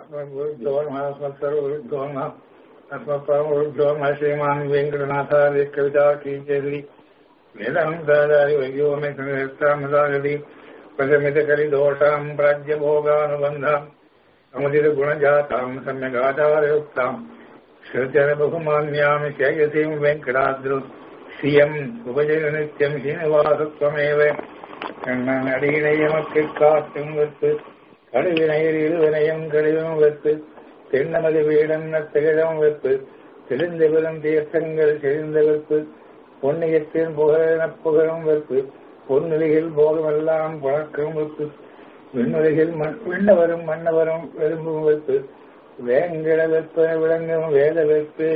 अस्मद्गुरुभ्यो नमः अस्मत्सर्वगुरुभ्यो नमः अस्मत्परमगुरुभ्यो नमः श्रीमान् वेङ्कटनाथार्य कविता कीर्तिश्री वेदान्ताचार्य वैयोमितागति प्रशमितकलिदोषाम् प्राज्यभोगानुबन्धाम् अमुदितगुणजाताम् सम्यगाचारयुक्ताम् श्रुत्यनुबहुमान्यामि शेयसीम् वेङ्कटाद्रु श्रियम् उपजय नित्यम् श्रीनिवासत्वमेव கண்ணன் அடியினை எமக்கு காட்டும் வெத்து கடுவினையில் இருவினையும் கடிதம் வெத்து தென்னமது வீடன்ன திகழம் வெத்து தெளிந்த விதம் தீர்த்தங்கள் செழிந்த வெப்பு பொன்னியத்தின் புகழென புகழும் வெப்பு பொன்னிலையில் போகமெல்லாம் புழக்கம் வெப்பு விண்ணுலகில் விண்ணவரும் மன்னவரும் விரும்பும் வெப்பு வேங்கட வெப்ப விளங்கும் வேத வெப்பு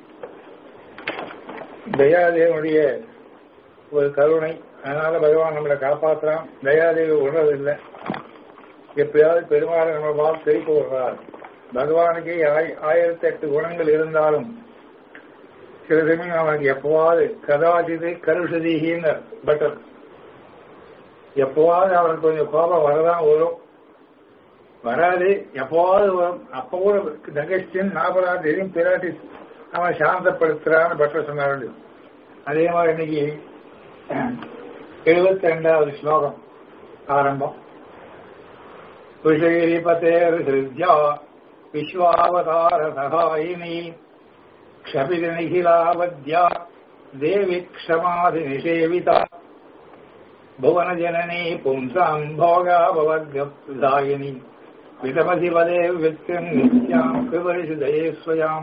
தயாதேவனுடைய ஒரு கருணை அதனால பகவான் நம்மளை காப்பாற்றுறான் தயாதேவி உணர்வதில்லை எப்பயாவது பெருமாள் நம்ம பார்த்து திருப்பி விடுறார் பகவானுக்கு ஆயிரத்தி எட்டு குணங்கள் இருந்தாலும் சில சமயம் அவனுக்கு எப்பவாவது கதாச்சிது கருஷதிகின்னு பட்டர் எப்பவாவது அவனுக்கு கொஞ்சம் கோபம் வரதான் வரும் வராது எப்பவாவது வரும் அப்ப கூட தகஸ்டின் நாபராத்தையும் பிராட்டி அவன் சாந்தப்படுத்துறான்னு பட்டர் சொன்னார் அதே மாதிரி இன்னைக்கு எழுபத்தி ரெண்டாவது ஸ்லோகம் ஆரம்பம் விஷகிரிபதேர்ஹிருத்யா விஸ்வாவதார சகாயினி க்ஷபித நிகிலாவத்யா தேவி க்ஷமாதி நிஷேவிதா புவன ஜனனி பும்சாம் போகாபவர்காயினி விதமதி பதே வித்தியம் நித்யாம் கிபரிசு தயேஸ்வயாம்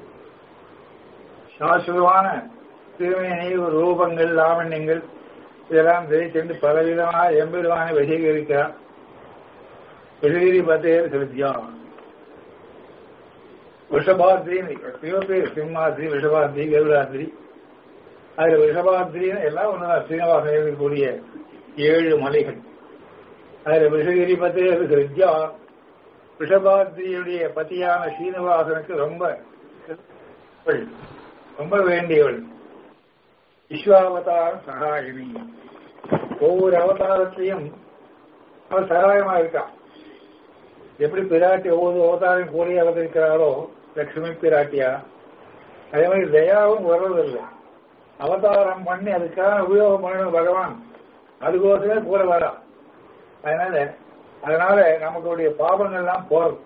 சாஸ்வதமான திருமேனி ரூபங்கள் லாவண்யங்கள் இதெல்லாம் தெரிவித்து பலவிதமாக எம்பெருவானை வசீகரிக்கிறார் விஷகிரி பத்தேர் சிறுத்தியா விஷபாத்ரி எத்தனையோ பேர் சிம்மாத்ரி விஷபாத்ரி கருடாத்ரி அதுல விஷபாத்ரின்னு எல்லாம் ஒண்ணுதான் ஸ்ரீனிவாசன் இருக்கக்கூடிய ஏழு மலைகள் அதுல விஷகிரி பத்தேர் சிறுத்தியா விஷபாத்ரியுடைய பத்தியான ஸ்ரீனிவாசனுக்கு ரொம்ப ரொம்ப வேண்டியவள் விஸ்வாவதார சகாயினி ஒவ்வொரு அவதாரத்திலையும் அவன் சகாயமா இருக்கான் எப்படி பிராட்டி ஒவ்வொரு அவதாரம் கூடி அவதரிக்கிறாரோ லட்சுமி பிராட்டியா அதே மாதிரி தயாவும் வர்றதில்லை அவதாரம் பண்ணி அதுக்காக உபயோகம் பண்ணணும் பகவான் அதுக்கோசமே கூட வரா அதனால அதனால நமக்குடைய பாபங்கள்லாம் போறது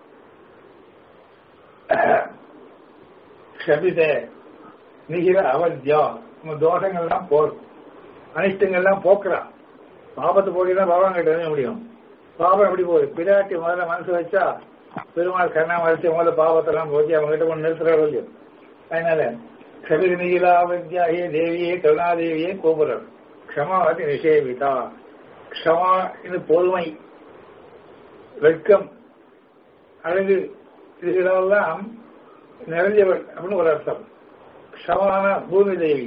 க்ஷபித நிகிர அவத்யா நம்ம தோஷங்கள்லாம் போறது அனிஷ்டங்கள்லாம் போக்குறான் பாபத்தை போக்கிதான் பகவான் கிட்ட எழுத முடியும் பாபம் எப்படி போகுது பிராட்டி முதல்ல மனசு வச்சா பெருமாள் கண்ணா மறைச்சு முதல்ல பாபத்தெல்லாம் போச்சு அவங்க கிட்ட ஒன்று நிறுத்துறாரு இல்லையோ அதனால கபிர நிகிலாவத்யாயே தேவியே கருணாதேவியே கோபுரர் க்ஷமாவதி நிஷேவிதா க்ஷமா இது பொறுமை வெட்கம் அழகு இதுகளெல்லாம் நிறைஞ்சவள் அப்படின்னு ஒரு அர்த்தம் க்ஷமான பூமி தேவி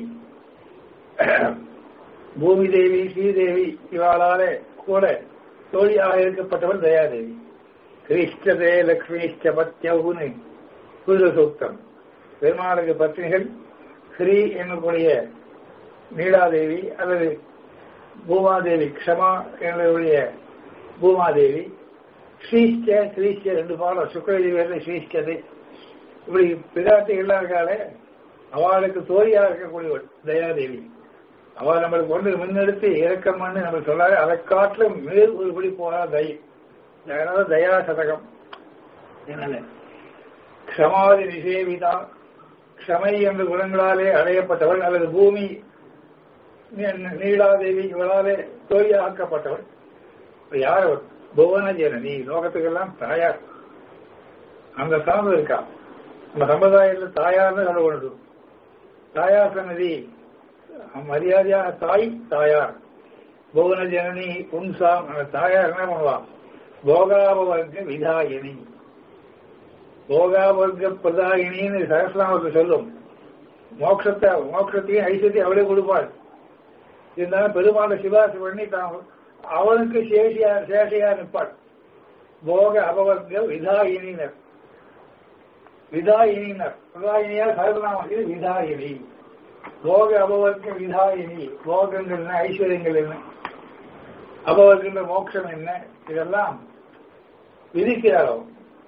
பூமி தேவி ஸ்ரீதேவி இவாளாலே கூட தோழியாக இருக்கப்பட்டவள் தயாதேவி கிருஷ்ணதே லக்ஷ்மிஷ்ட பத்தியவுன்னு புதுல சூக்தம் பெருமாளுக்கு பத்னிகள் ஸ்ரீ என்னக்கூடிய நீலாதேவி அல்லது பூமாதேவி க்ஷமா என்னுடைய பூமாதேவி ஸ்ரீஷ்ட ஸ்ரீஷ்ட ரெண்டு பாடம் சுக்கரதேவி ஸ்ரீஷ்டது இப்படி பிராட்டிகள்லாம் இருக்காளே அவளுக்கு தோழியாக இருக்கக்கூடியவள் தயாதேவி அவள் நம்மளுக்கு கொண்டு முன்னெடுத்து இறக்கம் பண்ணு நம்ம சொல்லாரு அதை காட்டிலும் மேல் ஒருபடி போறா தயை அதனால தயா சதகம் என்னது க்ஷமாதி நிஷேவிதா க்ஷமை என்ற குணங்களாலே அடையப்பட்டவள் அல்லது பூமி நீலாதேவி இவளாலே தோழியாக்கப்பட்டவள் யார் புவன ஜனனி லோகத்துக்கெல்லாம் தாயார் அந்த சார்ந்து இருக்கா நம்ம சம்பிரதாயத்தில் தாயார்னு சொல்ல கொண்டு தாயார் சன்னதி மரியாதையான தாய் தாயார் புவன ஜனனி புன்சாம் அந்த தாயார் என்ன பண்ணுவா போகாபவர்க்க விதாயினி போகாவர்க்க பிரதாயினின்னு சகசிராமத்தை சொல்லும் மோட்சத்தை மோட்சத்தையும் ஐஸ்வர்யம் அவளே கொடுப்பாள் இருந்தாலும் பெருமாளை சிவாசி பண்ணி தான் அவனுக்கு சேஷியா சேஷையா நிற்பாள் போக அபவர்க்க விதாயினர் விதாயினர் விதாயினியா சகசிரநாமம் இது விதாயினி போக அபவர்க்க விதாயினி போகங்கள் என்ன ஐஸ்வர்யங்கள் என்ன அபவர்க்கின்ற மோட்சம் என்ன இதெல்லாம் விதிக்கிறாரோ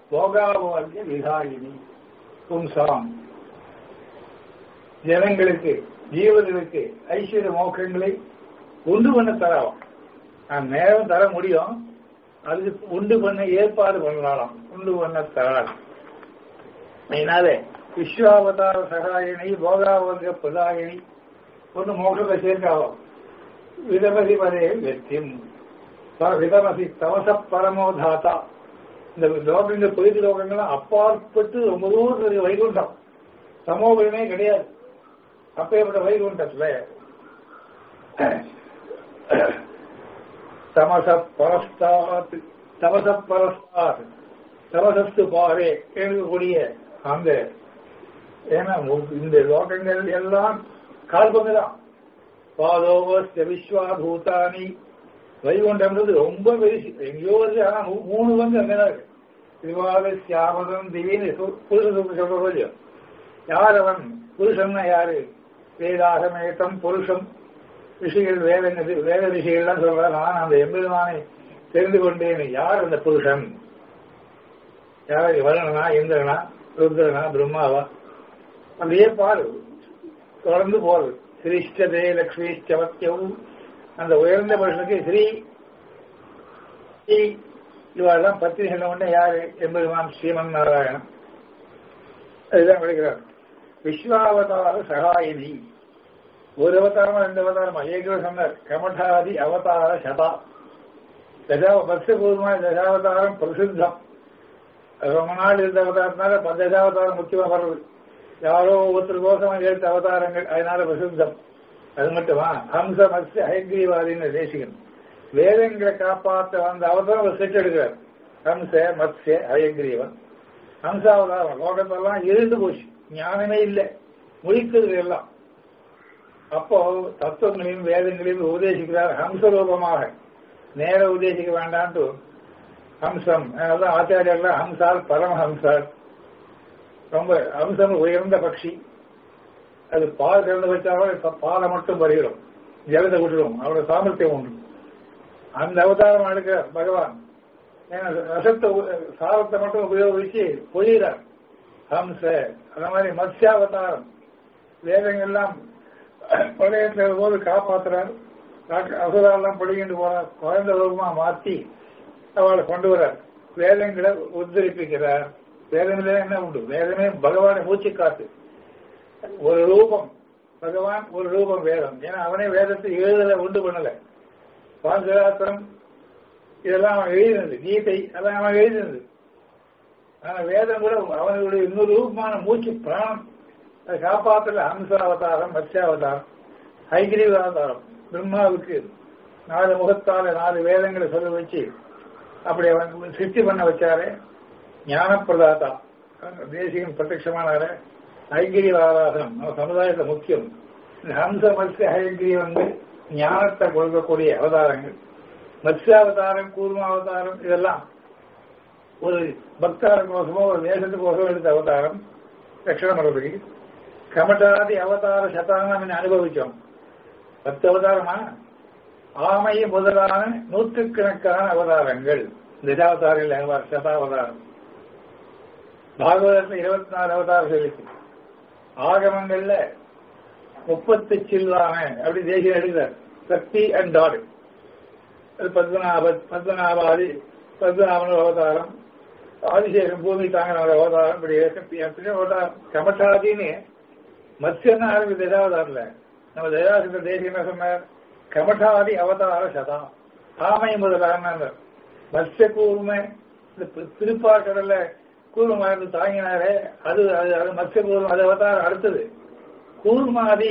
போகாபவர்க்க விதாயினி பும்சாம் ஜனங்களுக்கு ஜீவர்களுக்கு ஐஸ்வர்ய மோக்கங்களை உண்டு பண்ண தரலாம் நான் நேரம் தர முடியும் அதுக்கு உண்டு பண்ண ஏற்பாடு பண்ணலாம் உண்டு பண்ண தராது அதனால விஸ்வாவதார சகாயினி போகாவர்க்க பிரதாயினி ஒன்று மோகத்தை சேர்க்காவும் விதமதி வரே வெற்றியும் விதமதி தவச பரமோதாத்தா இந்த லோகங்கள் பொய்து லோகங்கள்லாம் அப்பாற்பட்டு ரொம்ப தூரம் இருக்கு வைகுண்டம் சமோகமே கிடையாது அப்பேற்பட்ட வைகுண்டத்துல தமச பரஸ்தாத் தமச பரஸ்தாத் தமசஸ்து பாரே எழுதக்கூடிய அந்த ஏன்னா இந்த லோகங்கள் எல்லாம் கால்பங்குதான் பாதோவஸ்த விஸ்வாபூதானி வைகுண்டம்ன்றது ரொம்ப பெருசு எங்கேயோ வருது ஆனா மூணு பங்கு அங்கதான் இருக்கு விவாத சியாமதம் திடீர்னு புருஷன் சொல்றது யார் அவன் புருஷன்னா யாரு வேதாகமேத்தம் புருஷம் ரிஷிகள் வேத வேத ரிஷிகள்லாம் சொல்ற நான் அந்த எம்பெருமானை தெரிந்து கொண்டேன் யார் அந்த புருஷன் யார் வருணனா இந்திரனா ருத்ரனா பிரம்மாவா அப்படியே பாரு தொடர்ந்து போறது ஸ்ரீஷ்டதே லக்ஷ்மி சவத்தியவும் அந்த உயர்ந்த புருஷனுக்கு ஸ்ரீ ஸ்ரீ இவாள்லாம் பத்தினி சொன்ன உடனே யாரு எம்பெருமான் ஸ்ரீமன் நாராயணன் அதுதான் விடுகிறார் விஸ்வாவதார சகாயினி ஒரு அவதாரமா ரெண்டு அவதாரமா ஏகோ சொன்னார் கமடாதி அவதார சதா தஜா பக்தபூர்வமா தசாவதாரம் பிரசித்தம் ரொம்ப நாள் இருந்த அவதாரத்தினால தசாவதாரம் முக்கியமா வர்றது யாரோ ஒருத்தர் கோசம் எடுத்த அவதாரங்கள் அதனால பிரசித்தம் அது மட்டுமா ஹம்ச மத்ய ஹைகிரிவாதின்னு தேசிகன் வேதங்களை காப்பாற்ற வந்த அவதாரம் ஒரு செட் எடுக்கிறார் ஹம்ச மத்ய ஹயகிரீவன் ஹம்சாவதாரம் லோகத்தெல்லாம் இருந்து போச்சு ஞானமே இல்லை முடிக்கிறது எல்லாம் அப்போ தத்துவங்களையும் வேதங்களையும் உபதேசிக்கிறார் ஹம்ச ரூபமாக நேர உபதேசிக்க வேண்டான்ட்டு ஹம்சம் அதான் ஆச்சாரியர்லாம் ஹம்சால் பரமஹம்சால் ரொம்ப ஹம்சம் உயர்ந்த பட்சி அது பால் கலந்து வச்சாலும் பாலை மட்டும் வருகிறோம் ஜலத்தை விட்டுடும் அவரோட சாமர்த்தியம் உண்டு அந்த அவதாரம் எடுக்க பகவான் ஏன்னா ரசத்தை சாரத்தை மட்டும் உபயோகிச்சு பொழிகிறார் ஹம்ச அந்த மாதிரி மத்ஸ்யாவதாரம் வேதங்கள்லாம் பழைய போது காப்பாத்துறார் அசுரெல்லாம் பொழிகிட்டு போறார் குழந்தை ரூபமா மாத்தி அவளை கொண்டு வரார் வேதங்களை உத்தரிப்பிக்கிறார் வேதங்களே என்ன உண்டு வேதமே பகவானை மூச்சு காத்து ஒரு ரூபம் பகவான் ஒரு ரூபம் வேதம் ஏன்னா அவனே வேதத்தை எழுதல உண்டு பண்ணல பாஞ்சராத்திரம் இதெல்லாம் அவன் எழுதினது கீதை அதெல்லாம் அவன் எழுதினது ஆனா வேதம் கூட அவனுடைய இன்னொரு ரூபமான மூச்சு பிராணம் அதை காப்பாற்றல ஹம்சாவதாரம் மத்ஸ்யாவதாரம் ஹைகிரீவ அவதாரம் பிரம்மாவுக்கு நாலு முகத்தால நாலு வேதங்களை சொல்ல வச்சு அப்படி அவன் சிருஷ்டி பண்ண வச்சாரு ஞானப்பிரதாத்தா தேசிகன் பிரத்யமானாரு ஹைகிரி ஆராதனம் நம்ம சமுதாயத்தில் முக்கியம் இந்த ஹம்ச மத்ய ஹைகிரி வந்து ஞானத்தை கொடுக்கக்கூடிய அவதாரங்கள் மத்ஸ்யாவதாரம் கூர்மாவதாரம் இதெல்லாம் ஒரு பக்தாரங்கோசமோ ஒரு தேசத்துக்கோசமோ எடுத்த அவதாரம் ரட்சண மரபுக்கு கமட்டாதி அவதார சதானம் அனுபவிச்சோம் பத்து அவதாரமா ஆமை முதலான நூற்றுக்கணக்கான அவதாரங்கள் தசாவதாரில் சதாவதாரம் பாகவதத்தில் இருபத்தி நாலு அவதாரம் இருக்கு ஆகமங்கள்ல முப்பத்து சில்வான அப்படி தேசியம் எடுக்கிறார் சக்தி அண்ட் டாட் அது பத்மநாப பத்மநாபாதி பத்மநாபன் அவதாரம் ஆதிசேஷன் பூமி தாங்கின அவதாரம் இப்படி எத்தனையோ அவதாரம் கமட்டாதின்னு மத்யன்னு ஆரம்பி தசாவதாரில் நம்ம தயாசிந்த தேசியம் என்ன சொன்னார் கமட்டாதி அவதார சதா ஆமை முதலான மத்ய கூர்மை இந்த திருப்பாக்கடல்ல கூர்மா இருந்து தாங்கினாரே அது அது அது மத்ய கூர்மம் அது அவதாரம் அடுத்தது கூர்மாதி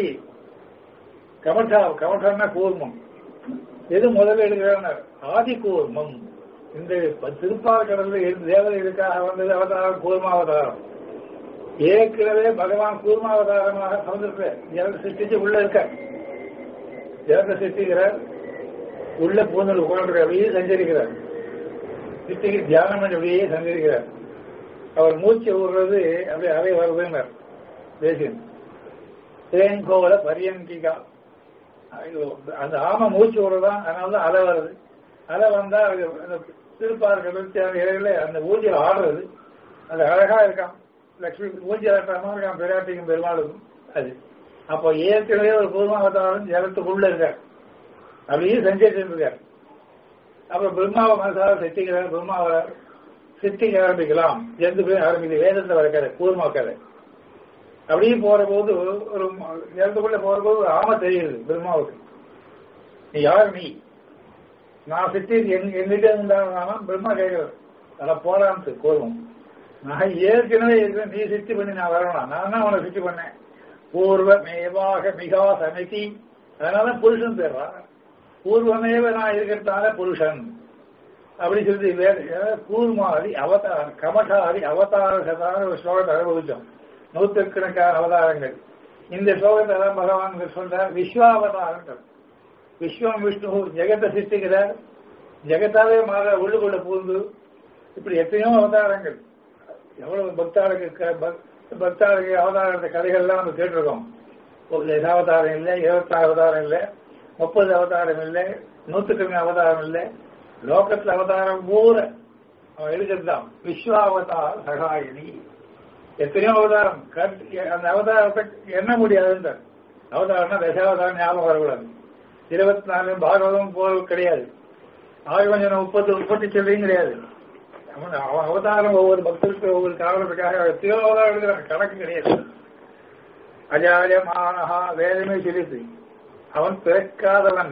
கமட்டா கமட்டான்னா கூர்மம் எது முதல்ல எடுக்கிறார் ஆதி கூர்மம் இந்த திருப்பாக்கடல்ல தேவதைகளுக்காக வந்தது அவதாரம் கூர்மாவதாரம் ஏற்கனவே பகவான் கூர்மாவதாரமாக சமுதிரத்தை ஜலத்தை சிருஷ்டிச்சு உள்ள இருக்க ஜலத்தை சிருஷ்டிக்கிறார் உள்ள பூந்தல் உட்காந்து அப்படியே சஞ்சரிக்கிறார் சிருஷ்டிக்கு தியானம் பண்ணி அப்படியே சஞ்சரிக்கிறார் அவர் மூச்சு விடுறது அப்படியே அலை வருதுன்னார் தேசியன் தேன்கோவல பரியங்கிகா அந்த ஆமை மூச்சு விடுறதான் அதனாலதான் அலை வருது அலை வந்தா திருப்பார்கள் அந்த ஊதியில் ஆடுறது அது அழகா இருக்கான் லட்சுமி ஊஞ்சி ஆட்டமா இருக்கான் பிராட்டிக்கும் பெருமாளுக்கும் அது அப்போ ஏற்கனவே ஒரு பூர்வாவதாரம் ஜலத்துக்குள்ள இருக்கார் அப்படியே செஞ்சுட்டு இருக்கார் அப்புறம் பிரம்மாவை மனசால சித்திக்கிறார் பிரம்மாவை சித்திக்க ஆரம்பிக்கலாம் எந்த பேர் ஆரம்பிக்குது வேதத்தை வர கதை கூர்மா கதை அப்படியே போற போது ஒரு இடத்துக்குள்ள போற போது ஒரு ஆமை தெரியுது பிரம்மாவுக்கு நீ யார் நீ நான் சித்தி எங்கிட்ட இருந்தாலும் பிரம்மா கேட்கறது அதான் போறான்னு கூறுவோம் நான் ஏற்கனவே இருக்கிறேன் நீ சித்தி பண்ணி நான் வரணும் நான் தான் உனக்கு சித்தி பண்ணேன் பூர்வ மேவாக மிகா சமிதி அதனால புருஷன் பேர்வா பூர்வமேவ நான் இருக்கிறதால புருஷன் அப்படி சொல்லி வேற கூர்மாதி அவதாரம் கமசாதி அவதார சதான ஒரு ஸ்லோகத்தை அனுபவிச்சோம் நூற்றுக்கணக்கான அவதாரங்கள் இந்த ஸ்லோகத்தை தான் பகவான் சொல்றார் விஸ்வாவதாரங்கள் விஸ்வம் விஷ்ணு ஜெகத்தை சிருஷ்டிக்கிறார் ஜெகத்தாவே மாற உள்ளுக்குள்ள பூந்து இப்படி எத்தனையோ அவதாரங்கள் எவ்வளவு பக்தாளுக்கு பக்தாளுக்கு அவதாரத்த கதைகள்லாம் நம்ம கேட்டிருக்கோம் ஒரு தசாவதாரம் இல்லை இருபத்தாறு அவதாரம் இல்லை முப்பது அவதாரம் இல்லை நூற்றுக்கணக்கான அவதாரம் இல்லை லோகத்துல அவதாரம் பூர அவன் எடுக்கிறதுதான் விஸ்வாவதார சகாயினி எத்தனையோ அவதாரம் அந்த அவதாரத்தை எண்ண முடியாதுன்ற அவதாரம்னா தசாவதாரம் ஞாபகம் வரக்கூடாது இருபத்தி நாலு பாகவதம் போல் கிடையாது ஆகவஞ்சனம் முப்பது முப்பத்தி சொல்லியும் கிடையாது அவதாரம் ஒவ்வொரு பக்தருக்கு ஒவ்வொரு காரணத்துக்காக எத்தனையோ அவதாரம் எடுக்கிறான் கணக்கு கிடையாது அஜாயமானஹா வேதமே சொல்லிது அவன் பிறக்காதவன்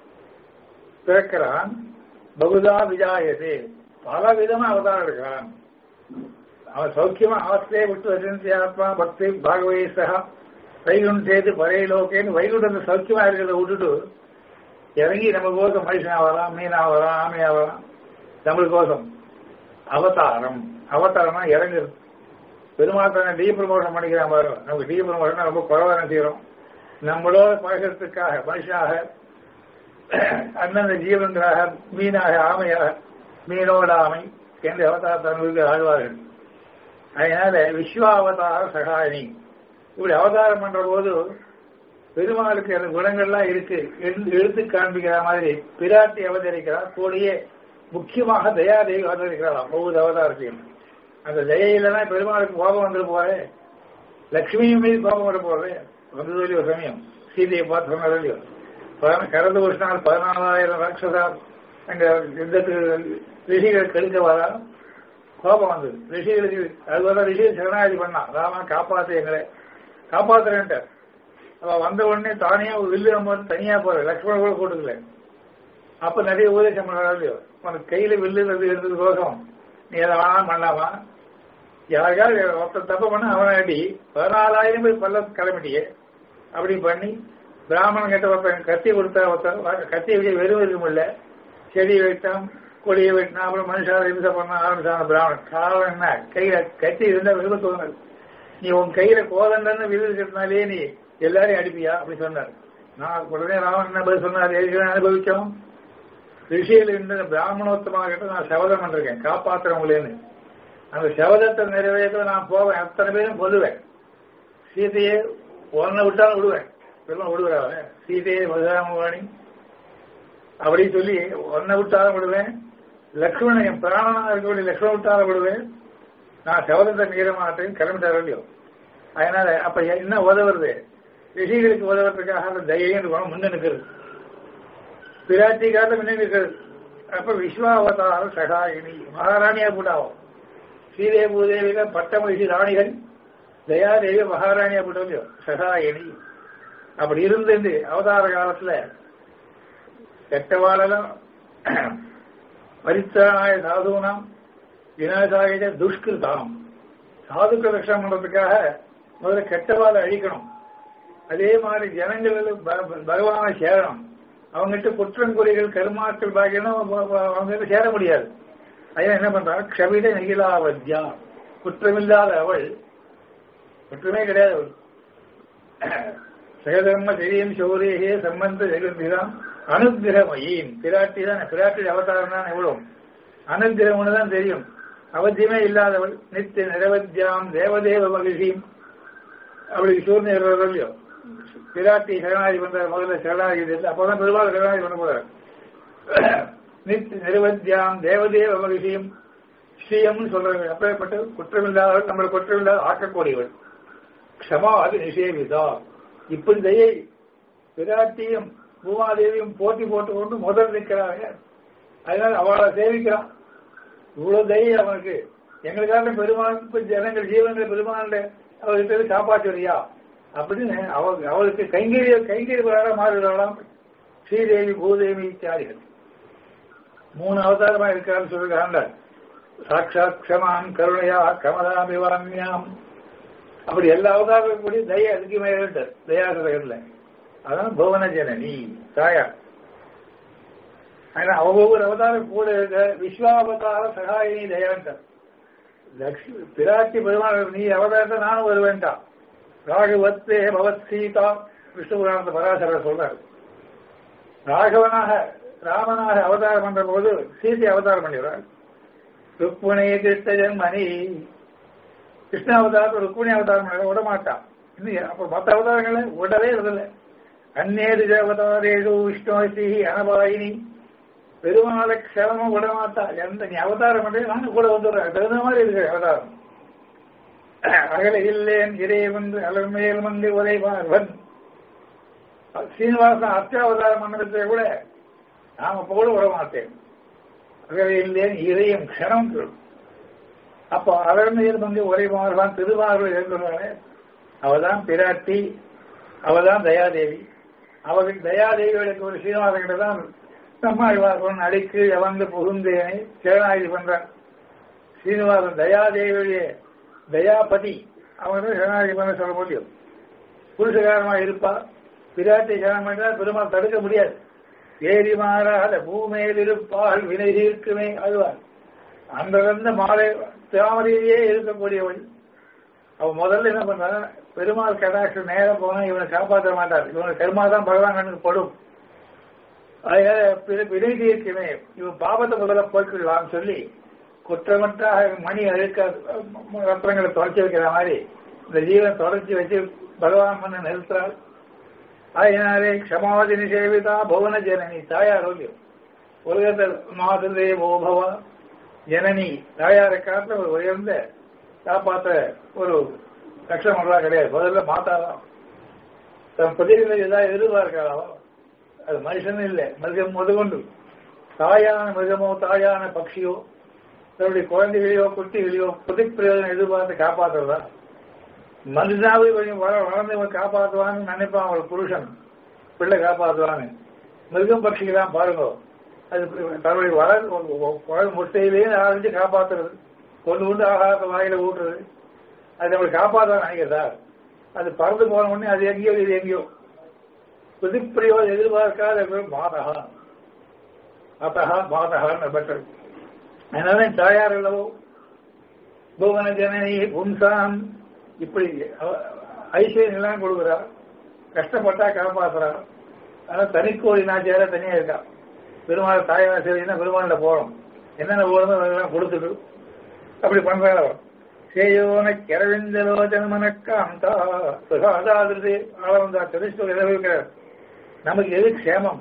பிறக்கிறான் பகுதா விஜாயது பல விதமா அவதாரம் எடுக்கிறான் அவன் சௌக்கியமா அவஸ்தையை விட்டு வசந்தி ஆத்மா பக்தி பாகவயசா வைகுண்டம் செய்து பரையிலோக்கேன்னு வைகுண்டத்தை சௌக்கியமா இருக்கிறத விட்டுட்டு இறங்கி நம்ம கோசம் மனுஷனா வரலாம் மீனா வரலாம் ஆமையா வரலாம் நம்மளுக்கு கோசம் அவதாரம் அவதாரம்னா இறங்குறது பெருமாள் டீ ப்ரமோஷன் பண்ணிக்கிறான் பாரு நமக்கு டீ ப்ரமோஷன் ரொம்ப குறைவான செய்யறோம் நம்மளோட பழகிறதுக்காக மனுஷனாக அந்தந்த ஜீவன்களாக மீனாக ஆமையாக மீனோட ஆமை என்று அவதாரத்தை அனுபவிக்க ஆழ்வார்கள் அதனால விஸ்வாவதார சகாயினி இப்படி அவதாரம் பண்ற போது பெருமாளுக்கு அந்த குணங்கள்லாம் இருக்கு எடுத்து காண்பிக்கிற மாதிரி பிராட்டி அவதரிக்கிறார் கூடயே முக்கியமாக தயாதேவி அவதரிக்கிறாராம் ஒவ்வொரு அவதாரத்தையும் அந்த தயையிலதான் பெருமாளுக்கு கோபம் வந்துட்டு போறே லட்சுமியும் மீது கோபம் வர போறே வந்தது ஒரு சமயம் சீதையை பார்த்து சொன்னது இல்லையோ கரந்து வருஷனால் பதினாலாயிரம் ராட்சதா அங்க யுத்தத்துக்கு ரிஷிகள் கெடுக்க வரா கோபம் வந்தது ரிஷிகளுக்கு அது வர ரிஷிகள் சரணாகதி பண்ணான் ராமன் காப்பாத்து எங்களை காப்பாத்துறேன்ட்டு அவ வந்த உடனே தானே ஒரு வில்லு நம்ம தனியா போற லக்ஷ்மணன் கூட கூட்டுக்கல அப்ப நிறைய உபதேசம் பண்ணாரோ இல்லையோ உனக்கு கையில வில்லு எடுத்தது ரோகம் நீ எதை வேணாலும் பண்ணலாமா யாருக்காவது ஒருத்தர் தப்பு பண்ண அவனை அடி பதினாலாயிரம் பேர் பல்ல கிளம்பிட்டியே அப்படி பண்ணி பிராமணன் கிட்ட ஒருத்தன் கத்தி கொடுத்தா ஒருத்தர் கத்தி வச்சு வெறும் இருக்க முடியல செடி வைத்தான் கொடியை வெட்டினா அப்புறம் மனுஷாவை இம்சை பண்ண ஆரம்பிச்சான பிராமணன் காரணம் என்ன கையில கத்தி இருந்தா விரும்ப தோணுது நீ உன் கையில கோதண்டன்னு விருதுக்கிறதுனாலே நீ எல்லாரையும் அடிப்பியா அப்படி சொன்னார் நான் உடனே ராமன் என்ன பதில் சொன்னார் ஏற்கனவே அனுபவிச்சோம் ரிஷியில் இருந்த பிராமணோத்தமாக கிட்ட நான் சபதம் பண்ணிருக்கேன் காப்பாத்துறேன் உங்களேன்னு அந்த சபதத்தை நிறைவேற்ற நான் போவேன் அத்தனை பேரும் கொல்லுவேன் சீதையை ஒன்ன விட்டாலும் விடுவேன் பெருமா விடுவாங்க சீதையை மதுராமவாணி அப்படி சொல்லி ஒன்ன விட்டாலும் விடுவேன் லக்ஷ்மணன் என் பிராணனா இருக்கக்கூடிய லக்ஷ்மணன் விட்டாலும் விடுவேன் நான் சபதத்தை மீற மாட்டேன் கிளம்பிட்டார் இல்லையோ அதனால அப்ப என்ன உதவுறது ரிஷிகளுக்கு உதவுறதுக்காக அந்த தைரியம் குணம் முன்ன நிற்கிறது பிராட்டிக்காக முன்ன நிற்கிறது அப்ப விஸ்வாவதார சகாயினி மகாராணியா கூட்டாவும் ஸ்ரீதேவி பூதேவியில பட்டமகிழ்ச்சி ராணிகள் தயாதேவி மகாராணியா போட்டோம் சகாயினி அப்படி இருந்து அவதார காலத்துல கெட்டவாளெல்லாம் பரித்தானாய சாதுனாம் வினாசாய துஷ்கிருதாம் சாதுக்கள் ரட்சணம் பண்றதுக்காக முதல்ல கெட்டவாளை அழிக்கணும் அதே மாதிரி ஜனங்கள் பகவானை சேரணும் அவங்ககிட்ட குற்றங்குறைகள் கருமாக்கள் பாக்கியம் அவங்க சேர முடியாது அதே என்ன பண்றாங்க க்ஷபித நிகிலாவத்யா குற்றமில்லாத அவள் குற்றமே கிடையாது அவள் சகதர்ம தெரியும் சௌரியே சம்பந்த ஜெகந்திதான் அனுகிரகமயின் பிராட்டி தான் பிராட்டி அவதாரம் தான் எவ்வளவு அனுகிரகம்னு தான் தெரியும் அவசியமே இல்லாதவள் நித்திய நிரவத்தியாம் தேவதேவ மகிழ்ச்சியும் அப்படி சூழ்நிலை இல்லையோ பிராட்டி சரணாதி பண்ற முதல்ல சரணாதி அப்பதான் பெருமாள் சரணாதி பண்ண போறார் நித்திய நிரவத்தியாம் தேவதேவ மகிழ்ச்சியும் ஸ்ரீயம்னு சொல்றாங்க அப்பேற்பட்ட குற்றமில்லாதவள் நம்மளை குற்றமில்லாத ஆக்கக்கூடியவள் க்ஷமா அது நிஷேவிதா இப்படி தயை விராட்டியும் பூமாதேவியும் போட்டி போட்டு கொண்டு முதல் நிற்கிறாங்க அதனால அவளை சேவிக்கிறான் இவ்வளவு தயை அவனுக்கு எங்களுக்காக பெருமாள் இப்ப ஜனங்கள் ஜீவன்கள் பெருமாள் அவர்கிட்ட காப்பாற்றுறியா அப்படின்னு அவள் அவளுக்கு கைங்கரிய கைங்கரியவராக மாறுகிறாளாம் ஸ்ரீதேவி பூதேவி இத்தியாதிகள் மூணு அவதாரமா இருக்கான்னு சொல்லுகிறாங்க சாட்சாத் க்ஷமான் கருணையா கமலாபிவாமியாம் அப்படி எல்லா அவதாரங்களும் கூடி தய அதுக்கு மேல தயாசுரகர்ல அதான் புவன ஜனனி தாயா ஆனா ஒவ்வொரு அவதாரம் கூட இருக்க விஸ்வாவதார சகாயினி தயான்ட்டார் லக்ஷ்மி பிராட்டி பெருமாள் நீ அவதாரத்தை நானும் வருவேன்டா ராகவத்தே பவத் சீதா விஷ்ணு புராணத்தை பராசரர் சொல்றாரு ராகவனாக ராமனாக அவதாரம் பண்ற போது சீதை அவதாரம் பண்ணிடுறார் ருக்மணி கிருஷ்ண ஜென்மணி கிருஷ்ண அவதாரத்தை ருக்மணி அவதாரம் பண்ண விட மாட்டான் இன்னும் அப்ப மற்ற அவதாரங்களை விடவே இருதில்லை அந்நேரு அவதாரேடு விஷ்ணு அனபாயினி பெருமாளை க்ஷலமும் விட மாட்டா எந்த நீ அவதாரம் பண்ணி நானும் கூட வந்துடுறேன் தகுந்த மாதிரி இருக்கு அவதாரம் அகல இல்லேன் இறைவன் அலர்மேல் வந்து உரைவார்வன் சீனிவாசன் அத்தியாவதாரம் பண்ணதை கூட நாம அப்ப கூட விட மாட்டேன் அகல இல்லேன் இறையும் க்ஷணம் அப்போ அலர்மேல் வந்து உரைவார்வான் திருவாரூர் இருக்கிறாளே அவதான் பிராட்டி அவதான் தயாதேவி அவளுக்கு தயாதேவிகளுக்கு ஒரு சீனிவாசகிட்ட தான் நம்மாழ்வார்வன் அடிக்கு வந்து புகுந்தேனை சேனாயுதி பண்றான் சீனிவாசன் தயாதேவியுடைய தயாபதி அவங்க சேனாயுதி பண்ண சொல்ல முடியும் புருஷகாரமா இருப்பா பிராட்டி சேனம் பண்ணால் பெருமாள் தடுக்க முடியாது ஏரி மாறாத பூமேல் இருப்பால் வினை தீர்க்குமே அழுவார் அந்த வந்த மாலை தாமரையிலேயே இருக்கக்கூடியவள் அவ முதல்ல என்ன பண்றா பெருமாள் கடாட்சம் நேரம் போனா இவனை காப்பாற்ற மாட்டார் இவனை கருமா தான் பகவான் கண்ணுக்கு படும் வினை தீர்க்குமே இவன் பாபத்தை முதல்ல போய்க்கொள்ளலாம்னு சொல்லி குற்றமற்ற மணி அழுக்க ரத்னங்களை தொடச்சி வைக்கிற மாதிரி இந்த ஜீவன் தொடச்சி வச்சு பகவான் பண்ண நிறுத்துறாள் அதனாலே க்ஷமாவதி நிஷேவிதா புவன ஜனனி தாயாரோக்கியம் உலகத்தில் மாதந்தே ஓபவா ஜனனி தாயாரை காட்டுல ஒரு உயர்ந்த காப்பாற்ற ஒரு லட்சம் பண்றா கிடையாது முதல்ல மாத்தாதான் தன் பதிவுகளை ஏதாவது எதிர்பார்க்கிறாளோ அது மனுஷனும் இல்லை மிருகம் முதற்கொண்டு தாயான மிருகமோ தாயான பட்சியோ தன்னுடைய குழந்தைகளையோ குட்டிகளையோ புது பிரயோஜனம் எதிர்பார்த்து காப்பாற்றுறதா மனுஷனாவே கொஞ்சம் வள வளர்ந்து காப்பாற்றுவான்னு நினைப்பான் அவள் புருஷன் பிள்ளை காப்பாற்றுவான்னு மிருகம் பட்சிக்கு பாருங்க அது தன்னுடைய வளர் முட்டையிலேயே ஆரம்பிச்சு காப்பாத்துறது கொண்டு கொண்டு ஆகாரத்தை வாயில ஊட்டுறது அது நம்மளை காப்பாற்ற நினைக்கிறதா அது பறந்து போன உடனே அது எங்கேயோ இது எங்கேயோ புதுப்பிரயோஜனம் எதிர்பார்க்காத மாதகா அத்தகா மாதகான்னு பெற்றது அதனால தாயார் அல்லவோ புவன ஜனனி பும்சாம் இப்படி ஐஸ்வர்யம் எல்லாம் கொடுக்குறா கஷ்டப்பட்டா காப்பாத்துறா ஆனா தனிக்கோழி நாச்சியார தனியா இருக்கா பெருமாள் தாயார் சரின்னா பெருமாள்ல போறோம் என்னென்ன போறதோ அதெல்லாம் கொடுத்துட்டு அப்படி பண்றாள் சேயோன கிரவிந்தலோஜன மனக்காந்தா சுகாதாதிருதி ஆளவந்தா தெரிவித்து நிலவுகிறார் நமக்கு எது க்ஷேமம்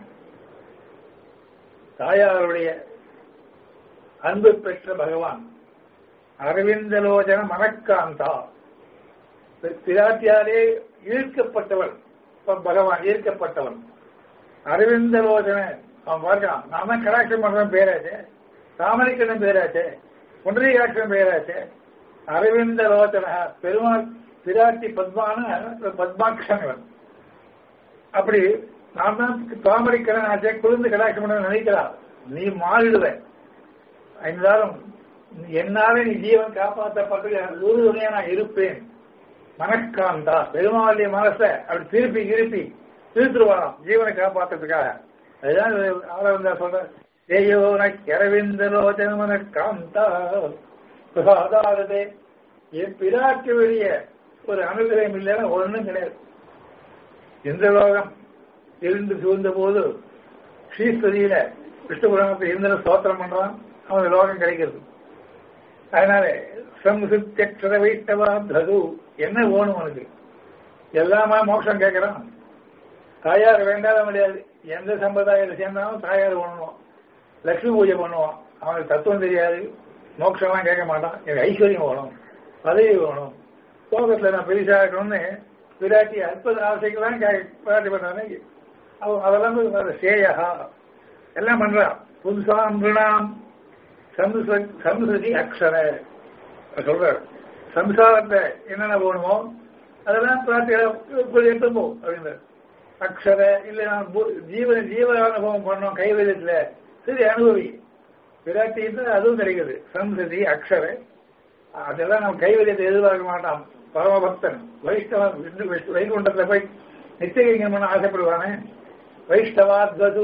தாயாருடைய அன்பு பெற்ற பகவான் அரவிந்தலோஜன மனக்காந்தா பிராட்டியாரே ஈர்க்கப்பட்டவன் பகவான் ஈர்க்கப்பட்டவன் அரவிந்தலோஜன அவன் பார்க்கிறான் நாம தான் கடாட்சம் பண்றோம் பேராச்சே தாமரைக்கண்ணன் பேராச்சே புண்டரீகாட்சம் பேராச்சே அரவிந்த லோச்சன பெருமாள் பிராட்டி பத்மான பத்மாட்சன் இவன் அப்படி நான் தான் தாமரைக்கண்ணன் ஆச்சே குளிர்ந்து கடாட்சம் பண்ண நினைக்கிறான் நீ மாறிடுவ இருந்தாலும் என்னால நீ ஜீவன் காப்பாற்றப்பட்டு உறுதுணையா நான் இருப்பேன் மனக்காந்தா பெருமாளுடைய மனச அப்படி திருப்பி திருப்பி திருத்துருவாராம் ஜீவனை காப்பாற்றுறதுக்காக அதுதான் ஆரவந்தா சொல்ற தேயோன கிரவிந்தலோச்சன காந்தா பிரசாதாரதே என் பிராட்டு வெளிய ஒரு அனுகிரகம் இல்லைன்னா ஒன்றும் கிடையாது எந்த லோகம் இருந்து சூழ்ந்த போது ஸ்ரீஸ்வதியில விஷ்ணுபுராணத்தை இருந்த ஸ்தோத்திரம் பண்றான் அவனுக்கு லோகம் கிடைக்கிறது அதனால சம்சுத்தியக்ஷர வைத்தவா தது என்ன வேணும் உனக்கு எல்லாமே மோட்சம் கேட்கிறான் தாயார் வேண்டாத முடியாது எந்த சம்பிரதாயத்தை சேர்ந்தாலும் தாயார் பண்ணணும் லட்சுமி பூஜை பண்ணுவான் அவனுக்கு தத்துவம் தெரியாது மோட்சம்லாம் கேட்க மாட்டான் எனக்கு ஐஸ்வர்யம் வேணும் பதவி வேணும் லோகத்துல நான் பெருசா இருக்கணும்னு விராட்டி அற்புத ஆசைக்கெல்லாம் விராட்டி பண்றானே அவ- அதெல்லாம் வந்து வேற சேயா எல்லாம் பண்றான் புதுசாம் ரிணாம் சம்ச- சம்சதி அக்ஷர சொல்றாரு சம்சாரத்தை என்னென்ன போகணுமோ அதெல்லாம் பிரார்த்திகளை எடுத்து போ அப்படின்றார் அக்ஷர இல்ல நான் பு- ஜீவ ஜீவ அனுபவம் பண்ணோம் கைவல்யத்துல சரி அனுபவி விராட்டி இருந்தா அதுவும் கிடைக்குது சம்சதி அக்ஷர அதெல்லாம் நம்ம கைவல்யத்தை எதிர்பார்க்க மாட்டான் பரமபக்தன் வைஷ்ணவன் விஷ்ணு விஷ்ணு வைகுண்டத்துல போய் நித்தியலிங்கம் பண்ண ஆசைப்படுவானே வைஷ்ணவாத்வது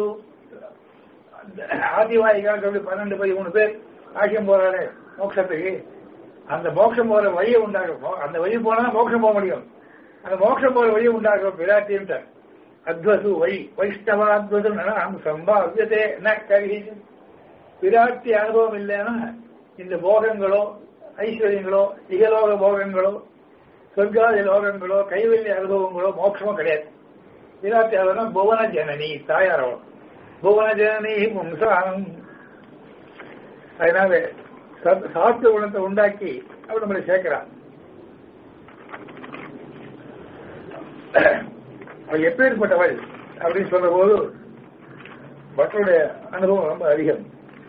ஆதிவாயிகள் சொல்லி பன்னெண்டு பதிமூணு பேர் ஆசியம் போறாரு மோட்சத்துக்கு அந்த மோட்சம் போற வழியை உண்டாகும் அந்த வழி போனா மோட்சம் போக முடியும் அந்த மோட்சம் போற வழியை உண்டாகும் விராட்டின்ட்டார் அத்வது வழி வைஷ்ணவாத்வது நாம் சம்பாவியதே ந கருகி விராட்டி அனுபவம் இல்லைன்னா இந்த போகங்களோ ஐஸ்வர்யங்களோ இகலோக போகங்களோ சொர்க்காதி லோகங்களோ கைவல்ய அனுபவங்களோ மோட்சமோ கிடையாது விராட்டி அனுபவம் புவன ஜனனி தாயாரோ புவன ஜனனி பும்சானம் அதனால சத்- சாஸ்திர குணத்தை உண்டாக்கி அவர் நம்மளை சேர்க்கிறான் அவள் எப்பேற்பட்டவள் அப்படின்னு சொல்ற போது பக்தருடைய அனுபவம் ரொம்ப அதிகம்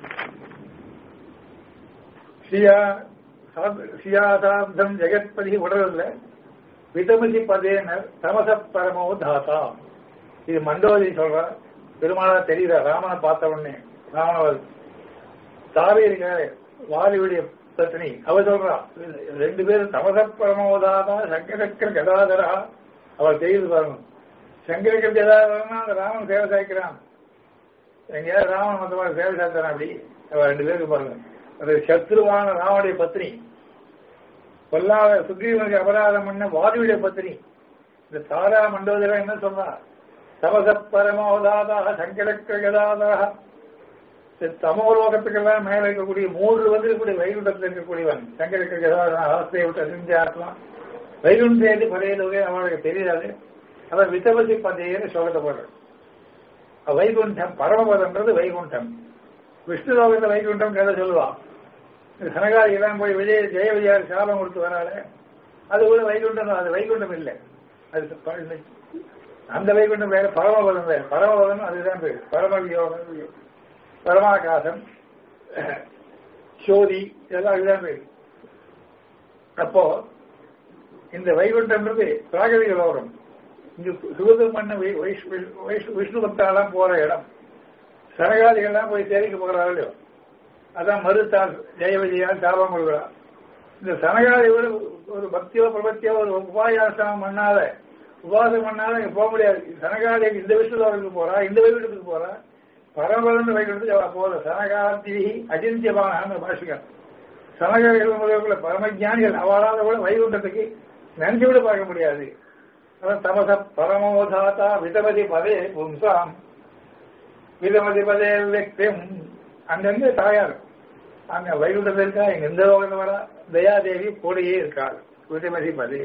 சியா சாத்- சியாசாப்தம் ஜெகத்பதி உடலில் விதமதி பதேன தமச பரமோ தாத்தா இது மண்டோதி சொல்றா பெருமாளா தெரியுதா ராமனை பார்த்த உடனே ராமனவர் தாவே இருக்காரு வாலியுடைய பத்னி அவ சொல்றா ரெண்டு பேரும் தமச பரமோதாதா சங்கரக்கர் கதாதரா அவள் தெரியுது பாருங்க சங்கரக்கர் கதாதரனா அந்த ராமன் சேவை சாய்க்கிறான் எங்கேயாவது ராமன் மொத்தமா சேவை சாய்த்தானா அப்படி அவ ரெண்டு பேருக்கு பாருங்க அது சத்ருவான ராமனுடைய பத்னி கொல்லாத சுக்ரீவனுக்கு அபராதம் பண்ண வாதியுடைய பத்னி இந்த தாரா மண்டோதரா என்ன சொல்றா தமச பரமோதாதா சங்கரக்கர் கதாதரா தமோலோகத்துக்கெல்லாம் மேல இருக்கக்கூடிய மூன்று வந்து இருக்கக்கூடிய வைகுண்டத்தில் இருக்கக்கூடியவன் சங்கருக்கு ஆஸ்தியை விட்டு அசிஞ்ச ஆத்மா வைகுண்டேது பழையதுவே அவனுக்கு தெரியாது அவன் வித்தவசி பந்தையன்னு சொல்லத்தை போடுறான் வைகுண்டம் பரமபதம்ன்றது வைகுண்டம் விஷ்ணு லோகத்தில் வைகுண்டம் கதை சொல்லுவான் இந்த சனகாரி எல்லாம் போய் விஜய ஜெய விஜயார் சாபம் கொடுத்து வராது அது கூட வைகுண்டம் தான், அது வைகுண்டம் இல்லை அது ப- அந்த வைகுண்டம் வேற பரமபதம் வேற பரமபதம் அதுதான் பேர் பரமவியோகம் பரமாகாசம் சோதி இதெல்லாம் அதுதான் பேர் அப்போ இந்த வைகுண்டம்ன்றது பிராகதிக லோகம் இங்கு சுகதம் பண்ண வை- வைஷ்- வைஷ்- விஷ்ணு பக்தாலாம் போற இடம் சனகாதிகள்லாம் போய் சேரிக்க போகிறார்களோ அதான் மறுத்தால் ஜெய விஜயால் சாபம் கொடுக்குறா இந்த சனகாதி விட ஒரு பக்தியோ பிரபத்தியோ ஒரு உபாயாசனம் பண்ணாத உபாசம் பண்ணாத இங்க போக முடியாது சனகாதி இந்த விஷ்ணு லோகத்துக்கு போறா இந்த வைகுண்டத்துக்கு போறா பரம்பரன்னு வைகுண்டத்துக்கு அவ போற சனகாதி அஜிந்தியமான பாஷிகன் சனகாதிகள் முதல்ல பரமஜானிகள் அவளாத கூட வைகுண்டத்துக்கு நினைச்சு கூட பார்க்க முடியாது அதான் தமச பரமோதாத்தா விதமதி பதே பும்சாம் விதமதி பதே வெக்திம் அங்கங்க தாயார் அங்க வைகுண்டத்தில் இருக்கா இங்க எந்த லோகத்தில் வரா தயாதேவி கூடையே இருக்காள் விதமதி பதே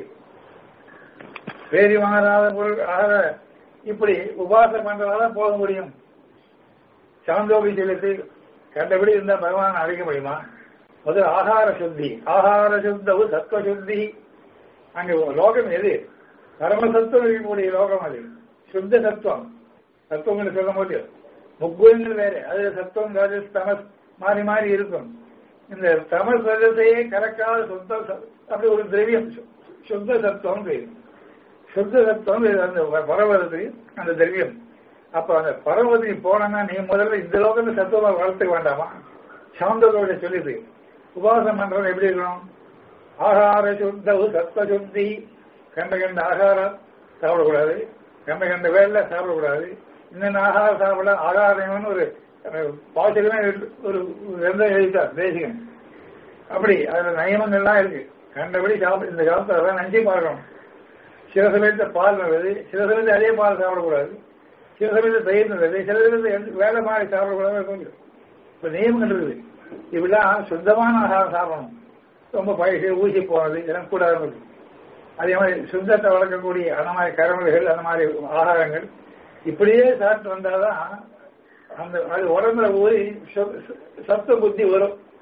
வேதி மாறாத பொருள் ஆக இப்படி உபாசம் பண்றதால போக முடியும் சாந்தோபி செலுத்து கண்டபடி இருந்தா பகவான் அழைக்க முடியுமா முதல் ஆகார சுத்தி ஆகார சுத்தவு சத்துவ சுத்தி அங்க லோகம் எது பரமசத்துவம் இருக்கக்கூடிய லோகம் அது சுத்த சத்துவம் சத்துவம் சொல்ல முடியும் முக்குணங்கள் வேற அது சத்துவம் ராஜஸ் தமஸ் மாறி மாறி இருக்கும் இந்த தமஸ் ரஜத்தையே கலக்காத சுத்த ச- அப்படி ஒரு திரவியம் சு- சுத்த சத்துவம் பேரு சுத்த சத்துவம் இது அந்த பரவதற்கு அந்த திரவியம் அப்ப அந்த பரவதி போனா நீ முதல்ல இந்த லோகத்துல சத்துவமா வளர்த்துக்க வேண்டாமா சாந்தோட சொல்லிது உபாசம் பண்றது எப்படி இருக்கணும் ஆகார சுத்தவு சத்வ சுத்தி கண்ட கண்ட ஆகாரம் சாப்பிடக்கூடாது கண்ட கண்ட வேலை சாப்பிடக்கூடாது இன்னும் ஆகாரம் சாப்பிட ஆகாரம்னு ஒரு பாசிட்டிவா ஒரு எந்த எழுதிட்டார் தேசிகன் அப்படி அதுல நியமங்கள்லாம் இருக்கு கண்டபடி சாப்பிட இந்த காலத்துல அதான் நஞ்சை பார்க்கணும் சில சமயத்துல பால் நல்லது சில சமயத்துல அதே பால் சாப்பிடக்கூடாது சில சமயத்துல தயிர் நல்லது சில சமயத்துல எந்த- வேலை மாதிரி சாப்பிடக்கூடாது கொஞ்சம் இப்ப நியமங்கள் இருக்குது இப்படிலாம் சுத்தமான ஆகாரம் சாப்பிடணும் ரொம்ப பயிற்சி ஊசி போனது இதெல்லாம் கூடாது அதே மாதிரி சுத்தத்தை வளர்க்கக்கூடிய அந்த மாதிரி கரமல்கள் அந்த மாதிரி ஆகாரங்கள் இப்படியே சாப்பிட்டு வந்தாதான் அந்த அது உடம்புல ஊறி சு- சு- சத்துவ புத்தி வரும்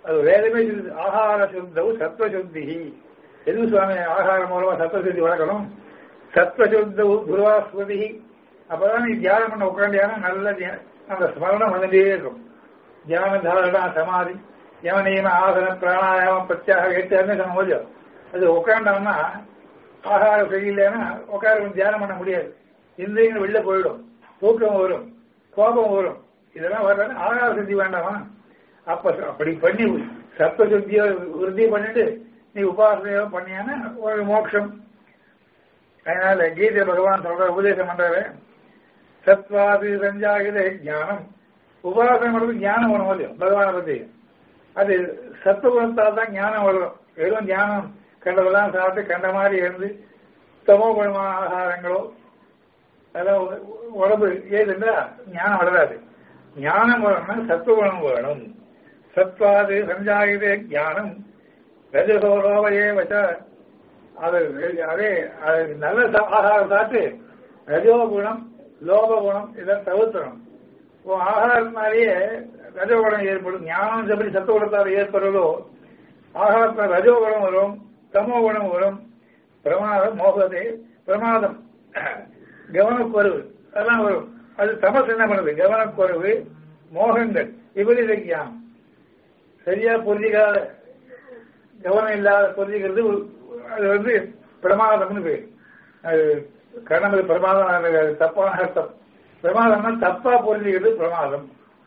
அது வேதமே சொல்லுது ஆகார சுத்தவு சத்வசுத்தி எது சுவாமி ஆகாரம் மூலமா சத்வசுத்தி வளர்க்கணும் சத்வசுத்தவு குருவாஸ்வதி அப்பதான் நீ தியானம் பண்ண உட்காண்டியான நல்ல தியா- அந்த ஸ்மரணம் வந்துட்டே இருக்கும் தியான தாரணா சமாதி யமனியம ஆசன பிராணாயாமம் பிரத்யாக எட்டு போது அது உட்காண்டோம்னா ஆகாரம் சரியில்லைன்னா உட்கார தியானம் பண்ண முடியாது இந்திரியங்கள் வெளில போயிடும் தூக்கம் வரும் கோபம் வரும் இதெல்லாம் வர்றது ஆகார சுத்தி வேண்டாமா அப்ப அப்படி பண்ணி சத்த சுத்தியோ உறுதி பண்ணிட்டு நீ உபாசனையோ பண்ணியானா ஒரு மோட்சம் அதனால கீதை பகவான் சொல்ற உபதேசம் பண்றாரு சத்வாதி சஞ்சாகித ஞானம் உபாசனை பண்றது ஞானம் வரும் இல்லையோ பகவானை பத்தி அது சத்துவத்தால் தான் ஞானம் வரும் வெறும் ஞானம் கண்டதெல்லாம் சாப்பிட்டு கண்ட மாதிரி இருந்து தமோ குணமான ஆகாரங்களோ அதெல்லாம் உ- உடம்பு ஏதுன்னா ஞானம் வளராது ஞானம் வரணும்னா சத்துவகுணம் வேணும் சத்வாது சஞ்சாகிதே ஞானம் ரஜசோலோவையே வச்சா அது அதே அது நல்ல சா- ஆகாரம் சாப்பிட்டு ரஜோகுணம் லோபகுணம் இதை தவிர்த்தணும் இப்போ ஆகாரத்தினாலேயே ரஜோகுணம் ஏற்படும் ஞானம் எப்படி சத்துவகுணத்தால் ஏற்படுறதோ ஆகாரத்தில் ரஜோகுணம் வரும் தமோ குணம் வரும் பிரமாதம் மோகதே பிரமாதம் கவனக்குறைவு அதெல்லாம் வரும் அது தமஸ் என்ன பண்ணுது கவனக்குறைவு மோகங்கள் விபரீத ஞானம் சரியா புரிஞ்சிக்காத கவனம் இல்லாத புரிஞ்சுக்கிறது அது வந்து பிரமாதம்னு பேர் அது கணக்கு பிரமாதம் அது தப்பான அர்த்தம் பிரமாதம்னா தப்பா புரிஞ்சுக்கிறது பிரமாதம்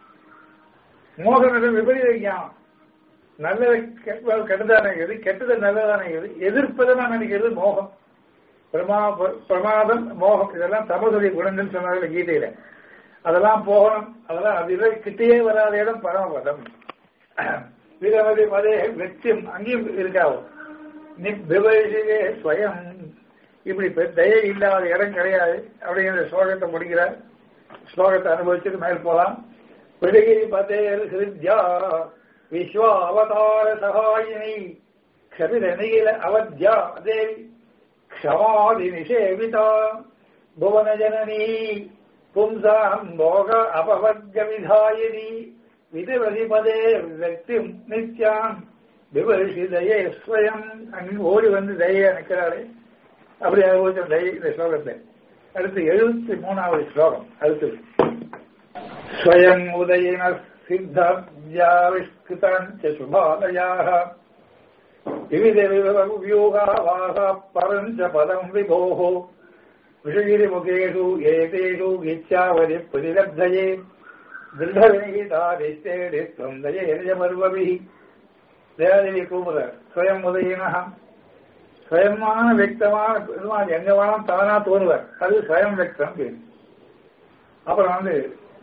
மோகம் விபரீத ஞானம் நல்லது கெ- கெட்டதா நினைக்கிறது கெட்டது நல்லதா நினைக்கிறது எதிர்ப்பதா நினைக்கிறது மோகம் பிரமா பிரமாதம் மோகம் இதெல்லாம் தமதுடைய குணங்கள் சொன்னாங்க கீதையில அதெல்லாம் போகணும் அதெல்லாம் அது கிட்டேயே வராத இடம் பரமபதம் விரவதி மதே வெற்றியம் அங்கேயும் இருக்காது நிபிவரிசிவே ஸ்வயம் இப்படி பெ- தயை இல்லாத இடம் கிடையாது அப்படிங்கிற ஸ்லோகத்தை முடிக்கிறார் ஸ்லோகத்தை அனுபவிச்சுட்டு மேல் போலாம் பிடிகிரி பதேர் சிருத்யா விஸ்வ அவதார சகாயினி கபில நீல அவத்யா தேவி க்ஷமாதி நிஷேவிதா புவன ஜனனி பும்சாம் போக அபவர்க விதாயினி விதவதி பதே வெக்திம் நித்யாம் விவரிசி தயே ஸ்வயம் அங்கு ஓடி வந்து தயை நிற்கிறாரே அப்படி அனுபவிச்ச தயை இந்த ஸ்லோகத்தை அடுத்து எழுபத்தி மூணாவது ஸ்லோகம் அடுத்தது ஸ்வயம் உதயின சித்தாவிஷ்கிருதாஞ்ச சுபாலயாக விவித வியூகா வாசா பரஞ்ச பதம் விபோः விஷகிரிமுகேஷு ஏதேஷு இச்சாவதி பிரதிலப்தயே திருடவினிகிதாதிஷ்டேடித்வம் தயே நிஜபர்வபிः தேவதேவி கூப்பிடுறார் ஸ்வயம் உதயினः ஸ்வயமான வெக்தமான பெருமாள் எங்க வேணாலும் தானா தோணுவார் அது ஸ்வயம் வெக்தம் பேர் அப்புறம் வந்து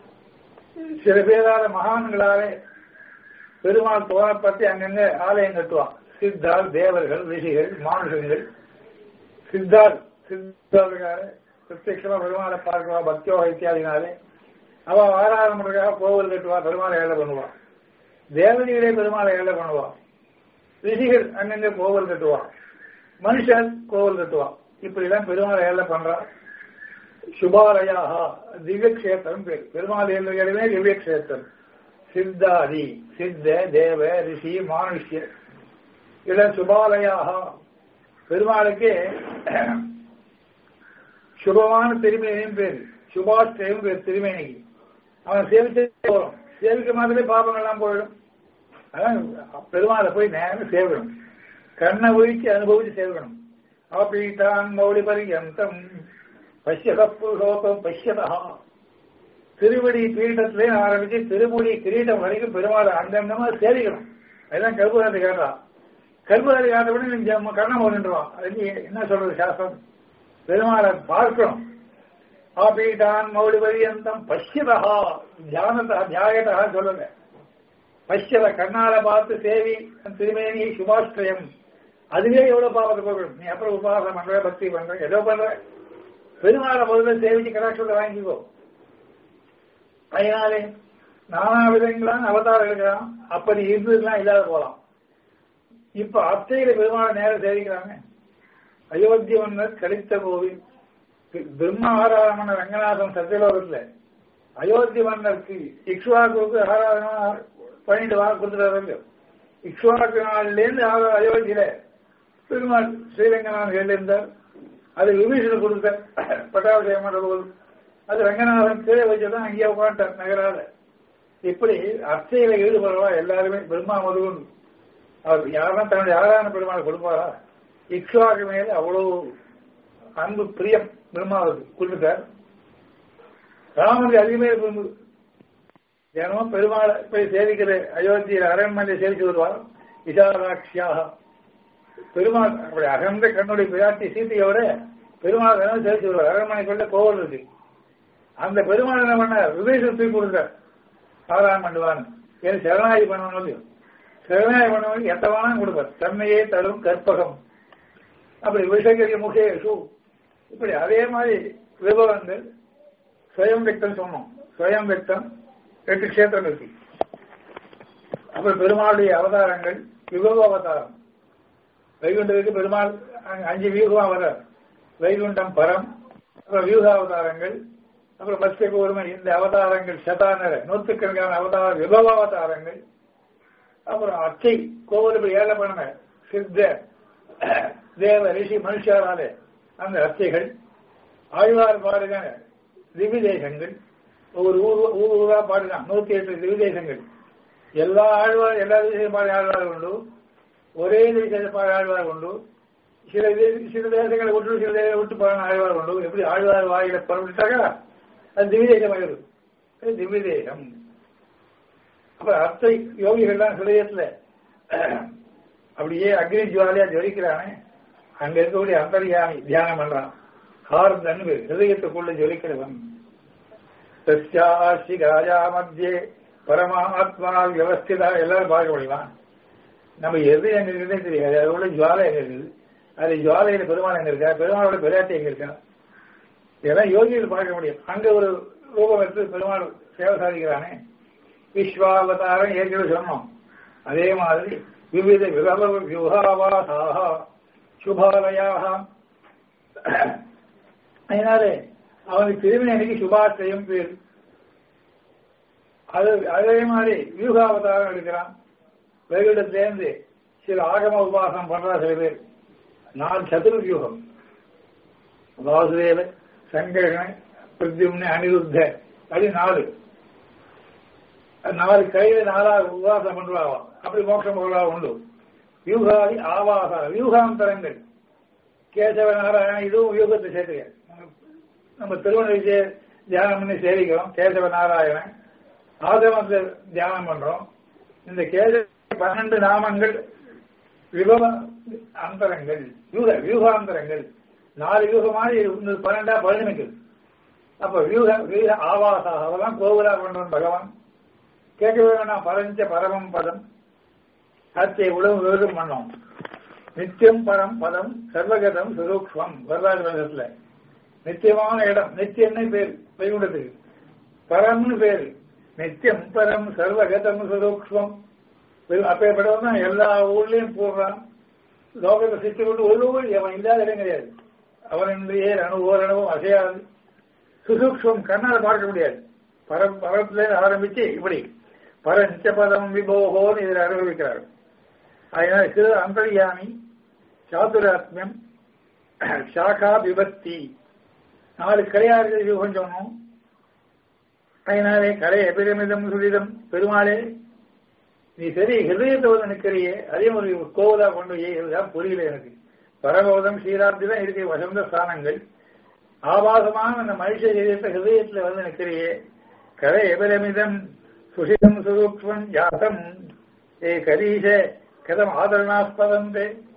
சில பேரால மகான்களாலே பெருமாள் தோண பத்தி அங்கங்க ஆலயம் கட்டுவான் சித்தார் தேவர்கள் ரிஷிகள் மானுஷங்கள் சித்தார் சித்தாருக்காக பிரத்யட்சமா பெருமாளை பார்க்குவா பக்தியோக இத்தியாதினாலே அவ ஆராதனம் பண்றதுக்காக கோவில் கட்டுவா பெருமாளை ஏழை பண்ணுவான் தேவதைகளே பெருமாளை ஏழை பண்ணுவான் ரிஷிகள் அங்கங்க கோவில் கட்டுவான் மனுஷன் கோவில் கட்டுவான் இப்படி எல்லாம் பெருமாளை ஏழை பண்றான் சுபாலயாக திவ்யக்ஷேத்திரம் பேர் பெருமாள் இடமே திவ்யக்ஷேத்திரம் சித்தாதி சித்த தேவ ரிஷி மானுஷ்ய இட சுபாலயாக பெருமாளுக்கு சுபமான திருமேனியும் பேர் சுபாஷ்டயம் பேர் திருமேனிக்கு அவன் சேவிச்சே போறோம் சேவிக்க மாதிரிலே பாபம் எல்லாம் போயிடும் அதான் பெருமாளை போய் நேரம் சேவிக்கணும் கண்ணை ஒழிச்சு அனுபவிச்சு சேவிக்கணும் அவபீட்டான் மௌலி பரியந்தம் பஷ்யத புருஷோத்தம் பஷ்யதா திருவடி பீட்டத்திலே ஆரம்பிச்சு திருமுடி கிரீட்டம் வரைக்கும் பெருமாள் அங்கங்கமா சேவிக்கணும் அதுதான் கருப்புகாரத்தை கேட்டா கருப்புகாரி காட்டபடி நீங்க கண்ணை மூடிட்டுருவான் அது என்ன சொல்றது சாஸ்திரம் பெருமாளை பார்க்கணும் ஆபீட்டான் மௌலி பரியந்தம் பஷ்யதா தியானதா தியாயதா சொல்லுங்க பஷ்யத கண்ணால பார்த்து சேவி திருமேனி சுபாஷ்டயம் அதுவே எவ்வளவு பாவத்தை போகணும் நீ அப்புறம் உபாசம் பண்ற பக்தி பண்ற ஏதோ பண்ற பெருமாளை முதல்ல சேவிச்சு கடாட்சத்தை வாங்கிக்கோ அதனாலே நானா விதங்களாம் அவதாரம் எடுக்கலாம் அப்படி இருந்ததுலாம் இல்லாத போலாம் இப்ப அத்தையில பெருமாளை நேரம் சேவிக்கிறாங்க அயோத்தி மன்னர் கழித்த கோவில் பிரம்ம ஆராதன ரங்கநாதன் சத்தியலோகத்துல அயோத்தி மன்னருக்கு இக்ஷுவாக்குக்கு ஆராதனா பண்ணிட்டு வா கொடுத்துட்டாரு இக்ஷ்வாக்கு நாளிலேருந்து ஆக அயோத்தியில பெருமாள் ஸ்ரீரங்கநாதன் எழுந்தார் அது விபீஷணன் கொடுத்த பட்டாபிஷேகம் பண்ற போது அது ரங்கநாதன் கீழே வச்சுதான் அங்கேயே உட்காந்துட்டார் நகராத இப்படி அர்ச்சையில ஈடுபடுறவா எல்லாருமே பிரம்மா முதல் அவர் யாரும் தன்னுடைய ஆராதன பெருமாள் கொடுப்பாரா இக்ஷ்வாக்கு மேல அவ்வளவு அன்பு பிரியம் பிரம்மாவுக்கு கொடுத்துட்டார் ராமனுக்கு அதிகமே விரும்பு தினமும் பெருமாள் போய் சேவிக்கிற அயோத்தியில் அரண்மனை சேவிச்சு வருவார் விசாலாட்சியாக பெருமாள் அப்படி அகன்ற கண்ணுடைய பிராட்டி சீத்தையோட பெருமாள் தினம் சேவிச்சு வருவார் அரண்மனைக்குள்ள கோவில் இருக்கு அந்த பெருமாள் என்ன பண்ண விவேசம் தூக்கி கொடுத்தார் ஆராயம் பண்ணுவான் ஏன் சரணாகி பண்ணணும் இல்லையோ சரணாகி பண்ணவனுக்கு எந்த வேணாலும் கொடுப்பார் தன்மையே தரும் கற்பகம் அப்படி விஷகரிய முகேஷு இப்படி அதே மாதிரி விபவங்கள் ஸ்வயம் விக்தம் சொன்னோம் ஸ்வயம் விக்தம் எட்டு கஷேத்திரம் இருக்கு அப்புறம் பெருமாளுடைய அவதாரங்கள் விபவ அவதாரம் வைகுண்டத்துக்கு பெருமாள் அஞ்சு வியூகம் வரார் வைகுண்டம் பரம் அப்புறம் வியூக அவதாரங்கள் அப்புறம் மத்திய கூர்மை இந்த அவதாரங்கள் சதானர நூற்றுக்கணக்கான அவதார விபவ அவதாரங்கள் அப்புறம் அச்சை கோவில் ஏழை பண்ண சித்த தேவ ரிஷி மனுஷாராலே அந்த அச்சைகள் ஆழ்வார் பாடுக திவிதேசங்கள் ஒவ்வொரு ஊர் ஊர் ஊரா பாடுதான் நூத்தி எட்டு திவிதேசங்கள் எல்லா ஆழ்வார் எல்லா தேசம் பாடி ஆழ்வார் உண்டு ஒரே தேசத்தை பாடி ஆழ்வார் உண்டு சில சில தேசங்களை விட்டு சில தேசங்களை விட்டு பாடின ஆழ்வார் உண்டு எப்படி ஆழ்வார் வாயில புறப்பட்டாக்கா அது திவ்யதேசம் ஆயிடும் திவ்யதேசம் அப்ப அர்த்த யோகிகள்லாம் ஹிருதயத்துல அப்படியே அக்னி ஜுவாலியா ஜொலிக்கிறானே அங்க இருக்கக்கூடிய அந்தரியாமி தியானம் பண்றான் ஹார்ந்த அன்பு ஹிருதயத்துக்குள்ள ஜொலிக்கிறவன் தஸ்யாசி ராஜா மத்தியே பரமாத்மா வியவஸ்திதா எல்லாரும் பார்க்க முடியலாம் நம்ம எது எங்க இருக்குதே தெரியாது அதோட ஜுவாலை எங்க இருக்குது அது ஜுவாலையில பெருமாள் எங்க இருக்கா பெருமாளோட விளையாட்டு எங்க இருக்கா இதெல்லாம் யோகிகள் பார்க்க முடியும் அங்க ஒரு ரூபம் எடுத்து பெருமாள் சேவை சாதிக்கிறானே விஸ்வாவதாரம் ஏற்கனவே சொன்னோம் அதே மாதிரி விவித விபவ வியூகாவாசாக சுபாலயாக அதனாலே அவனுக்கு திருமணி அன்னைக்கு சுபாஷ்டயம் பேர் அது அதே மாதிரி வியூகாவதாரம் எடுக்கிறான் வெகுடத்திலேருந்து சில ஆகம உபாசனம் பண்றா சில பேர் நாலு சதுர் வியூகம் வாசுதேவ சங்கரன் பிரத்யும்னு அனிருத்த அது நாலு நாலு கையில நாலாவது உபாசனம் பண்றாங்க அப்படி மோட்சம் போகிறா உண்டு வியூகாதி ஆவாச வியூகாந்தரங்கள் கேசவ நாராயணன் இதுவும் வியூகத்தை சேர்த்துக்க நம்ம திருவண்ண தியானம் பண்ணி சேவிக்கிறோம் கேசவ நாராயணன் ஆதமத்தை தியானம் பண்றோம் இந்த கேசவ பன்னெண்டு நாமங்கள் விபவ அந்தரங்கள் வியூக வியூகாந்தரங்கள் நாலு வியூக மாதிரி பன்னெண்டா பதினெட்டு அப்ப வியூக வியூக ஆவாசா அதெல்லாம் கோவிலா கொண்டவன் பகவான் கேட்கவே வேணாம் பரஞ்ச பரமம் பதம் அத்தை உடவு விருதும் பண்ணோம் நித்தியம் பரம் பதம் சர்வகதம் சுரூக்ஷம் வரலாறு வேதத்துல நித்தியமான இடம் நித்தியம்னு பேர் வைகுண்டத்துக்கு பரம்னு பேரு நித்தியம் பரம் சர்வகதம் சுரூக்ஷம் அப்பேற்பட்டவன் தான் எல்லா ஊர்லயும் போடுறான் லோகத்தை சித்தி கொண்டு ஒரு ஊர் அவன் இல்லாத இடம் கிடையாது அவனுடைய அணு ஓரளவும் அசையாது சுசூக்ஷம் கண்ணால் பார்க்க முடியாது பரம் பரத்துல ஆரம்பிச்சு இப்படி பர நிச்சபதம் விபோகோன்னு இதில் அனுபவிக்கிறார் அதனால சிறு அந்தரியாமி சாதுராத்மியம் சாகா விபக்தி நாலு கலையார்கள் யுகம் சொன்னோம் அதனாலே கலை எபிரமிதம் சுரிதம் பெருமாளே நீ சரி ஹிருதயத்தை வந்து நிற்கிறியே அதே ஒரு கோவிலா கொண்டு போய் இதுதான் புரியல எனக்கு பரமபதம் ஸ்ரீராப்தி தான் இருக்கு வசந்த ஸ்தானங்கள் ஆபாசமான அந்த மனுஷ சரீரத்தை ஹிருதயத்தில் வந்து நிற்கிறியே கலை எபிரமிதம் சுஷிதம் சுரூக்ஷம் ஜாதம் ஏ கரீஷ கதம் ஆதரணாஸ்பதம்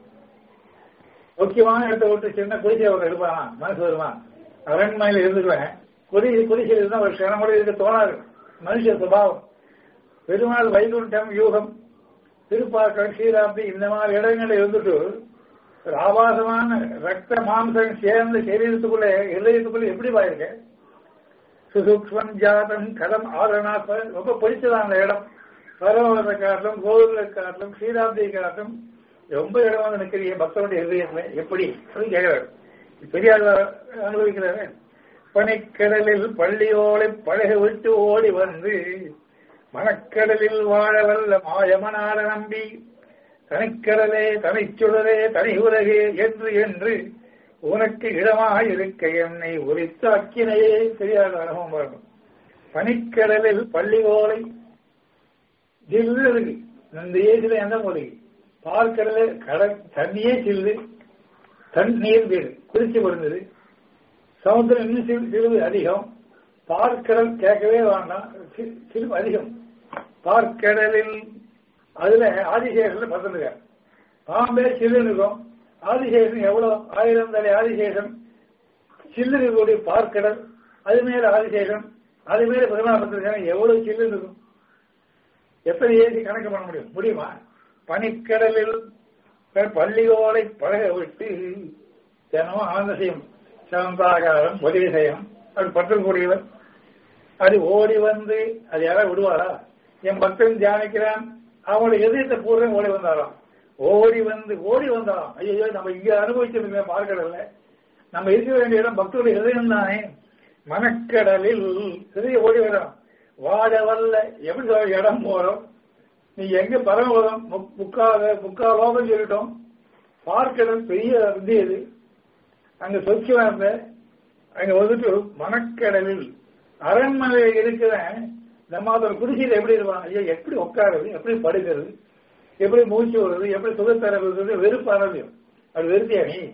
முக்கியமான இடத்தை விட்டு சின்ன குடிசை அவர் எடுப்பானா மனசு வருமா அரண்மனையில் இருந்துக்குவேன் குடி குடிசை இருந்தால் ஒரு க்ஷணம் கூட இருக்க தோணாது மனுஷ சுபாவம் பெருமாள் வைகுண்டம் யூகம் திருப்பாக்கம் ஸ்ரீராப்தி இந்த மாதிரி இடங்கள்ல இருந்துட்டு ஒரு ஆபாசமான ரத்த மாம்சம் சேர்ந்த சரீரத்துக்குள்ள இதயத்துக்குள்ள எப்படி பாயிருக்க சுசூக்மம் ஜாதம் கதம் ஆதரணாப்ப ரொம்ப பிடிச்சதான் அந்த இடம் சரோவரத்தை காட்டிலும் கோவிலை காட்டிலும் ஸ்ரீராப்தியை காட்டிலும் ரொம்ப இடம் வந்து நிற்கிறிய பக்தனுடைய ஹிருதயத்துல எப்படி அப்படின்னு கேட்கிறாரு பெரியார் அனுபவிக்கிறாரு பனிக்கடலில் பள்ளியோலை பழக விட்டு ஓடி வந்து மணக்கடலில் வாழ வல்ல மாயமனார நம்பி தனிக்கடலே தனிச்சுடரே தனி உலகே என்று என்று உனக்கு இடமாயிருக்க என்னை உரித்தாக்கினையே தெரியாத அனுபவம் வரணும் பனிக்கடலில் பள்ளிகோலை ஜில்லு இருக்கு இந்த ஏஜில் எந்த மொழி பால்கடலில் கடல் தண்ணியே சில்லு தண்ணீர் வீடு குளிச்சு விழுந்தது சமுத்திரம் இன்னும் சிறு சிறிது அதிகம் பார்க்கடல் கேட்கவே வேண்டாம் சி- சிறிது அதிகம் பார்க்கடலில் அதுல ஆதிசேஷன் பத்துங்க பாம்பே சில்லு இருக்கும் ஆதிசேஷன் எவ்வளவு ஆயிரம் தலை ஆதிசேஷன் சில்லு இருக்கக்கூடிய பார்க்கடல் அது மேல ஆதிசேஷன் அது மேல பெருமாள் பத்திருக்காங்க எவ்வளவு சில்லு இருக்கும் எத்தனை ஏசி கணக்கு பண்ண முடியும் முடியுமா பனிக்கடலில் பள்ளியோரை பழக விட்டு தினமும் ஆனந்த செய்யும் சிவந்தாகாரம் உதவி செய்யும் அப்படி பற்றக்கூடியவர் அது ஓடி வந்து அது யாராவது விடுவாரா என் பக்தன் தியானிக்கிறான் அவங்களோட எதிர்த்த பூர்வம் ஓடி வந்தாராம் ஓடி வந்து ஓடி வந்தாராம் ஐயோ நம்ம இங்க அனுபவிச்சிருக்கோம் பார்க்கடல்ல நம்ம இருக்க வேண்டிய இடம் பக்தருடைய ஹிருதயம் தானே மனக்கடலில் ஹிருதய ஓடி வரோம் வாழ வல்ல எப்படி சொல்ற இடம் போறோம் நீ எங்க பரமபதம் முக்- முக்கால முக்காலோகம் சொல்லிட்டோம் பார்க்கடல் பெரிய இது இது அங்க சொச்சுவா இருந்த அங்க வந்துட்டு மணக்கடலில் அரண்மனையில் இருக்கிற நம்ம அதோட குடிசையில் எப்படி இருப்பான் ஐயா எப்படி உட்காருது எப்படி படுக்கிறது எப்படி மூச்சு வருது எப்படி சுகத்தரவு வெறுப்பானது அது வெறுத்தியா நீ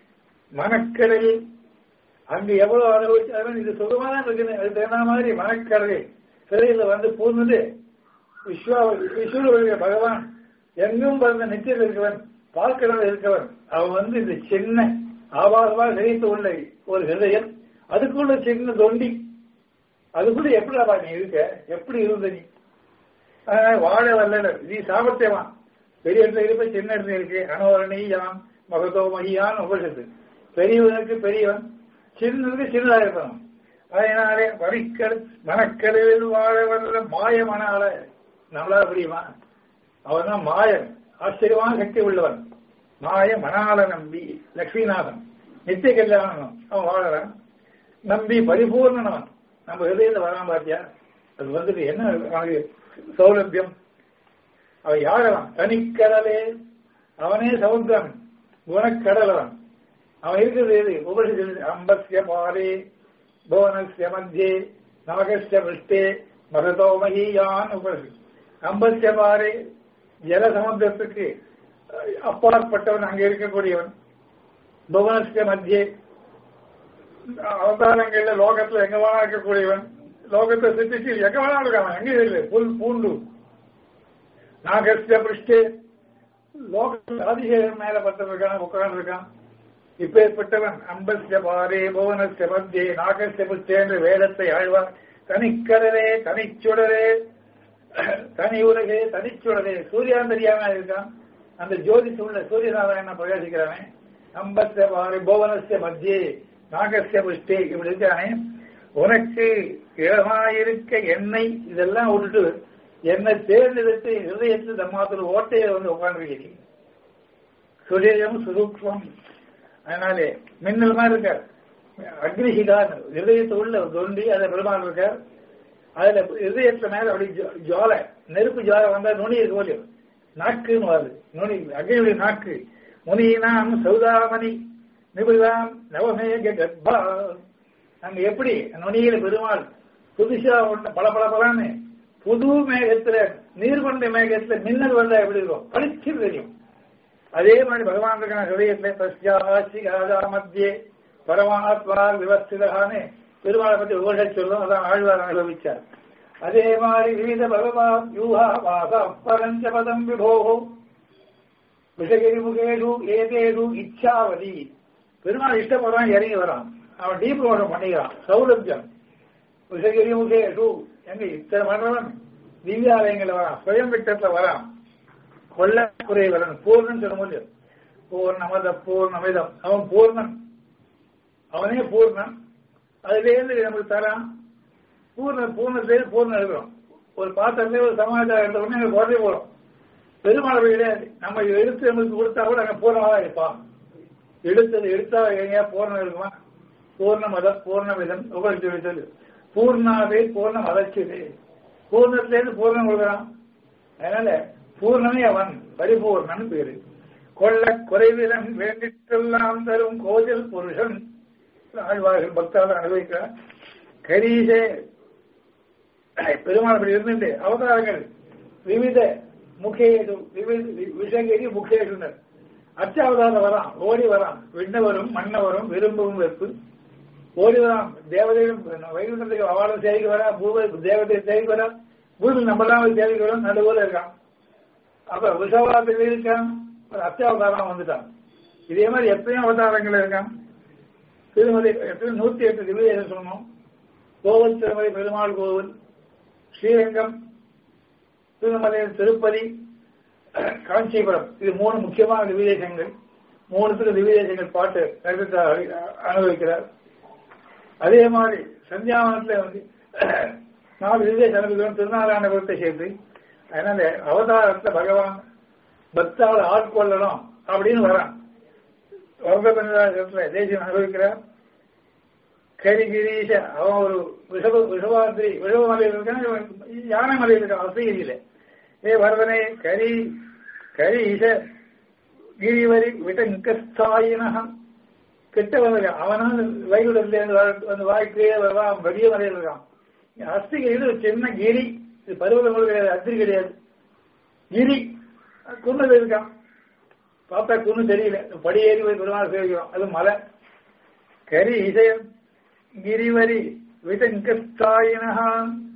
மணக்கடலில் அங்க எவ்வளவு அனுபவிச்சாலும் இது சுகமா தான் இருக்குது அது தகுந்த மாதிரி மணக்கடலில் சிறையில வந்து பூர்ந்தது விஸ்வா விஸ்வருடைய பகவான் எங்கும் பிறந்த நிச்சயம் இருக்கவன் பார்க்கிறவன் இருக்கவன் அவன் வந்து இந்த சின்ன ஆபாசமாக நினைத்து உள்ள ஒரு ஹிருதயம் அதுக்குள்ள சின்ன தொண்டி அதுக்குள்ள எப்படிடா நீ இருக்க எப்படி இருந்த நீ அதனால வாழ வல்ல நீ சாமர்த்தியவான் பெரிய இடத்துல இருப்ப சின்ன இடத்துல இருக்கு அனோரணி யான் மகதோ மகியான் உபசத்து பெரியவனுக்கு பெரியவன் சின்னதுக்கு சின்னதா இருக்கணும் அதனாலே வரிக்கல் மனக்கடலில் வாழ வல்ல மாயமனால நம்மளால முடியுமா அவன் தான் மாயன் ஆச்சரியமான சக்தி உள்ளவன் மாய மணால நம்பி லட்சுமிநாதன் நித்திய கல்யாணம் அவன் வாழறான் நம்பி பரிபூர்ணனவன் நம்ம ஹிருதயத்தில் வரான் பாத்தியா அது வந்துட்டு என்ன அவனுக்கு சௌலபியம் அவன் யாரவன் தனிக்கடலே அவனே சமுத்திரம் குணக்கடலவன் அவன் இருக்கிறது எது உபரிசில் அம்பஸ்ய பாரே புவனஸ்ய மத்தியே நவகஸ்ய விஷ்டே மகதோ மகியான் உபரிசி அம்பஸ்ய பாரே ஜல சமுத்திரத்துக்கு அப்பாற்பட்டவன் அங்க இருக்கக்கூடியவன் புவனஸ்ய மத்தியே அவதாரங்கள்ல லோகத்துல எங்க வேணா இருக்கக்கூடியவன் லோகத்தை சுத்திச்சு எங்க வேணா இருக்கான் எங்க இல்லை புல் பூண்டு நாகஸ்ய பிருஷ்டே லோகத்தில் அதிகேகன் மேல பத்து இருக்கான் உட்கார்ந்து இருக்கான் இப்பேற்பட்டவன் அம்பஸ்ய பாரே புவனஸ்ய மத்தியே நாகஸ்ய புஷ்டே என்று வேதத்தை ஆழ்வார் தனிக்கடலே தனிச்சுடரே தனி உலகே தனிச்சுடரே சூரியான் தெரியாம இருக்கான் அந்த ஜோதி உள்ள சூரியநாராயண பிரகாசிக்கிறானே அம்பஸ்ய பாரே புவனஸ்ய மத்தியே நாகஸ்ய புஷ்டே இப்படி இருக்கானே உனக்கு இடமாயிருக்க எண்ணெய் இதெல்லாம் விட்டுட்டு என்னை தேர்ந்தெடுத்து ஹிருதயத்தில் தம்மாத்துல ஓட்டையை வந்து உட்காந்துருக்கீங்க சுரேயம் சுரூக்ஷம் அதனாலே மின்னல் மாதிரி இருக்கார் அக்னிஹிதான் ஹிருதயத்தை உள்ள தொண்டி அதை பெருமாள் இருக்கார் அதுல ஹிருதயத்துல மேல அப்படி ஜோ- ஜுவாலை நெருப்பு ஜுவாலை வந்தா நுனி இருக்கு போலியும் நாக்குன்னு வருது நுனி அக்னியுடைய நாக்கு முனியினாம் சௌதாமணி நிபுதாம் நவமேக கர்ப்பா அங்க எப்படி நுனியில பெருமாள் புதுசா ஒண்ணு பல பல பலன்னு புது மேகத்துல நீர்கொண்ட மேகத்துல மின்னல் வந்தா எப்படி இருக்கும் பளிச்சு தெரியும் அதே மாதிரி பகவான் இருக்கான ஹிருதயத்துல தஸ்யாசி ராஜா மத்தியே பரமாத்மா விவஸ்திதான்னு பெருமாளை பத்தி விவரம் சொல்லும் அதான் ஆழ்வார் அனுபவிச்சார் அதே மாதிரி விவித பகவான் யூஹா வாச பரஞ்ச பதம் விபோகோ விஷகிரி முகேஷு ஏதேஷு இச்சாவதி பெருமாள் இஷ்டப்படுறான் இறங்கி வரான் அவன் டீப் ரோஷம் பண்ணிக்கிறான் சௌலபியம் விஷகிரி முகேஷு எங்க இத்தனை பண்றவன் திவ்யாலயங்கள் வரான் சுயம் விட்டத்துல வரான் கொல்லக்குறை வரன் பூர்ணன் சொல்ல முடியும் பூர்ணமத பூர்ணமிதம் அவன் பூர்ணன் அவனே பூர்ணன் அதுலேருந்து நமக்கு தரான் பூர்ண பூர்ணத்திலேருந்து பூர்ணம் இருக்கிறோம் ஒரு பாத்திரத்துல ஒரு சமாச்சாரம் எடுத்த உடனே எனக்கு உடனே போறோம் பெருமாள் கிடையாது நம்ம இதை எடுத்து நமக்கு கொடுத்தா கூட அங்க பூர்ணமா தான் இருப்பான் எடுத்தது எடுத்தா எங்கேயா பூர்ணம் இருக்குமா பூர்ணமத பூர்ணமிதம் உபரிச்சு சொல்லு பூர்ணாவே பூர்ணம் அழைச்சது பூர்ணத்திலேருந்து பூர்ணம் கொடுக்குறான் அதனால பூர்ணமே அவன் பரிபூர்ணன் பேரு கொள்ள குறைவிலன் வேண்டிற்றெல்லாம் தரும் கோதில் புருஷன் ஆழ்வார்கள் பக்தாளர் அனுபவிக்கிறார் கரீசே பெருமாள் அப்படி இருந்துட்டு அவதாரங்கள் விவித முகேது விவித விஷகரி முகேதுனர் அச்சாவதாரம் வரான் ஓடி வரான் விண்ணவரும் மன்னவரும் விரும்பவும் வெறுப்பு ஓடி வரான் தேவதையும் வைகுண்டத்துக்கு அவளும் சேவைக்கு வரா பூமி தேவதை சேவைக்கு வரா பூமி நம்மளாம் சேவைக்கு வரும் நடுவில் இருக்கான் அப்ப விஷவாதத்தில் இருக்கான் ஒரு அத்தியாவதாரம் வந்துட்டான் இதே மாதிரி எத்தனையோ அவதாரங்கள் இருக்கான் திருமதி எத்தனை நூத்தி எட்டு திவ்ய சொன்னோம் கோவில் திருமதி பெருமாள் கோவில் ஸ்ரீரங்கம் திருமலை திருப்பதி காஞ்சிபுரம் இது மூணு முக்கியமான திவ்யதேசங்கள் மூணுத்துக்கு திவ்யதேசங்கள் பாட்டு கருத்து அனுபவிக்கிறார் அதே மாதிரி சந்தியாவனத்தில் வந்து நாலு திவ்ய அனுபவிக்கிறோம் திருநாராயணபுரத்தை சேர்த்து அதனால அவதாரத்துல பகவான் பக்தாவை ஆட்கொள்ளணும் அப்படின்னு வரான் வரத பஞ்சாயத்துல தேசியம் அனுபவிக்கிறார் கரிகிரீஷ அவன் ஒரு விஷப விஷபாத்திரி விஷப மலையில் இருக்கான் இவன் யானை மலையில் இருக்கான் அசகிரியில ஏ வரதனே கரி கரீஷ கிரிவரி விட்டங்கஸ்தாயினகம் கிட்ட வந்து அவனும் வைகுடத்துல வந்து வாய்க்கே வருவான் பெரிய மலையில் இருக்கான் அஸ்திகிரி ஒரு சின்ன கிரி இது பருவதங்கள் கிடையாது அத்திரி கிடையாது கிரி குன்னுல இருக்கான் பார்த்தா குன்னு தெரியல படியேறி போய் பெருமாள் சேவிக்கிறோம் அது மலை கரி இசையம் கிரிவரி விதங்கஸ்தாயினஹா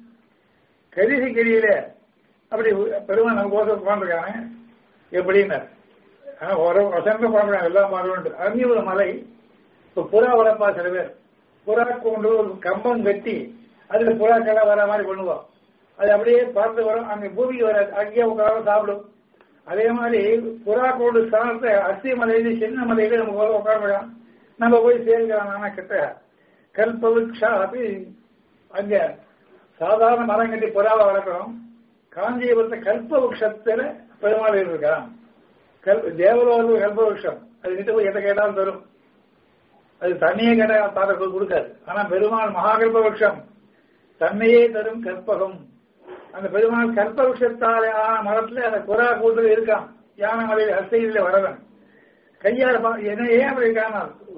கரிசி கிரியில அப்படி பெருமாள் நம்ம கோசம் உட்காந்துருக்காங்க எப்படின்னு ஒரு வசந்த பாடுறாங்க எல்லாம் மாறுண்டு அங்கே ஒரு மலை இப்ப புறா வளர்ப்பா சில பேர் புறா கொண்டு ஒரு கம்பம் கட்டி அதுல புறாக்கெல்லாம் வர மாதிரி பண்ணுவோம் அது அப்படியே பறந்து வரும் அங்க பூமிக்கு வராது அங்கேயே உட்கார சாப்பிடும் அதே மாதிரி புறா கோடு ஸ்தானத்தை அஸ்தி மலையில சின்ன மலையில நம்ம போல உட்காரலாம் நம்ம போய் சேர்க்கலாம் கிட்ட கல்பவிக்ஷா அப்படி அங்க சாதாரண மரம் கட்டி புறாவை வளர்க்கிறோம் காஞ்சிபுரத்தை கல்பவృక్షத்துல பெருமாள் இருக்கான் கல் தேவலோக கல்பவృక్షம் அது கிட்ட போய் எதை கேட்டாலும் தரும் அது தண்ணியே கேட்டா தாத்த கொடுக்காது ஆனா பெருமாள் மகாகல்பவృక్షம் தன்னையே தரும் கற்பகம் அந்த பெருமாள் கற்பவృక్షத்தாலே ஆன மரத்துல அந்த புறா கூட்டு இருக்கான் யானை மலையில் அசையில வரவன் கையால என்ன ஏன் அப்படி இருக்கான்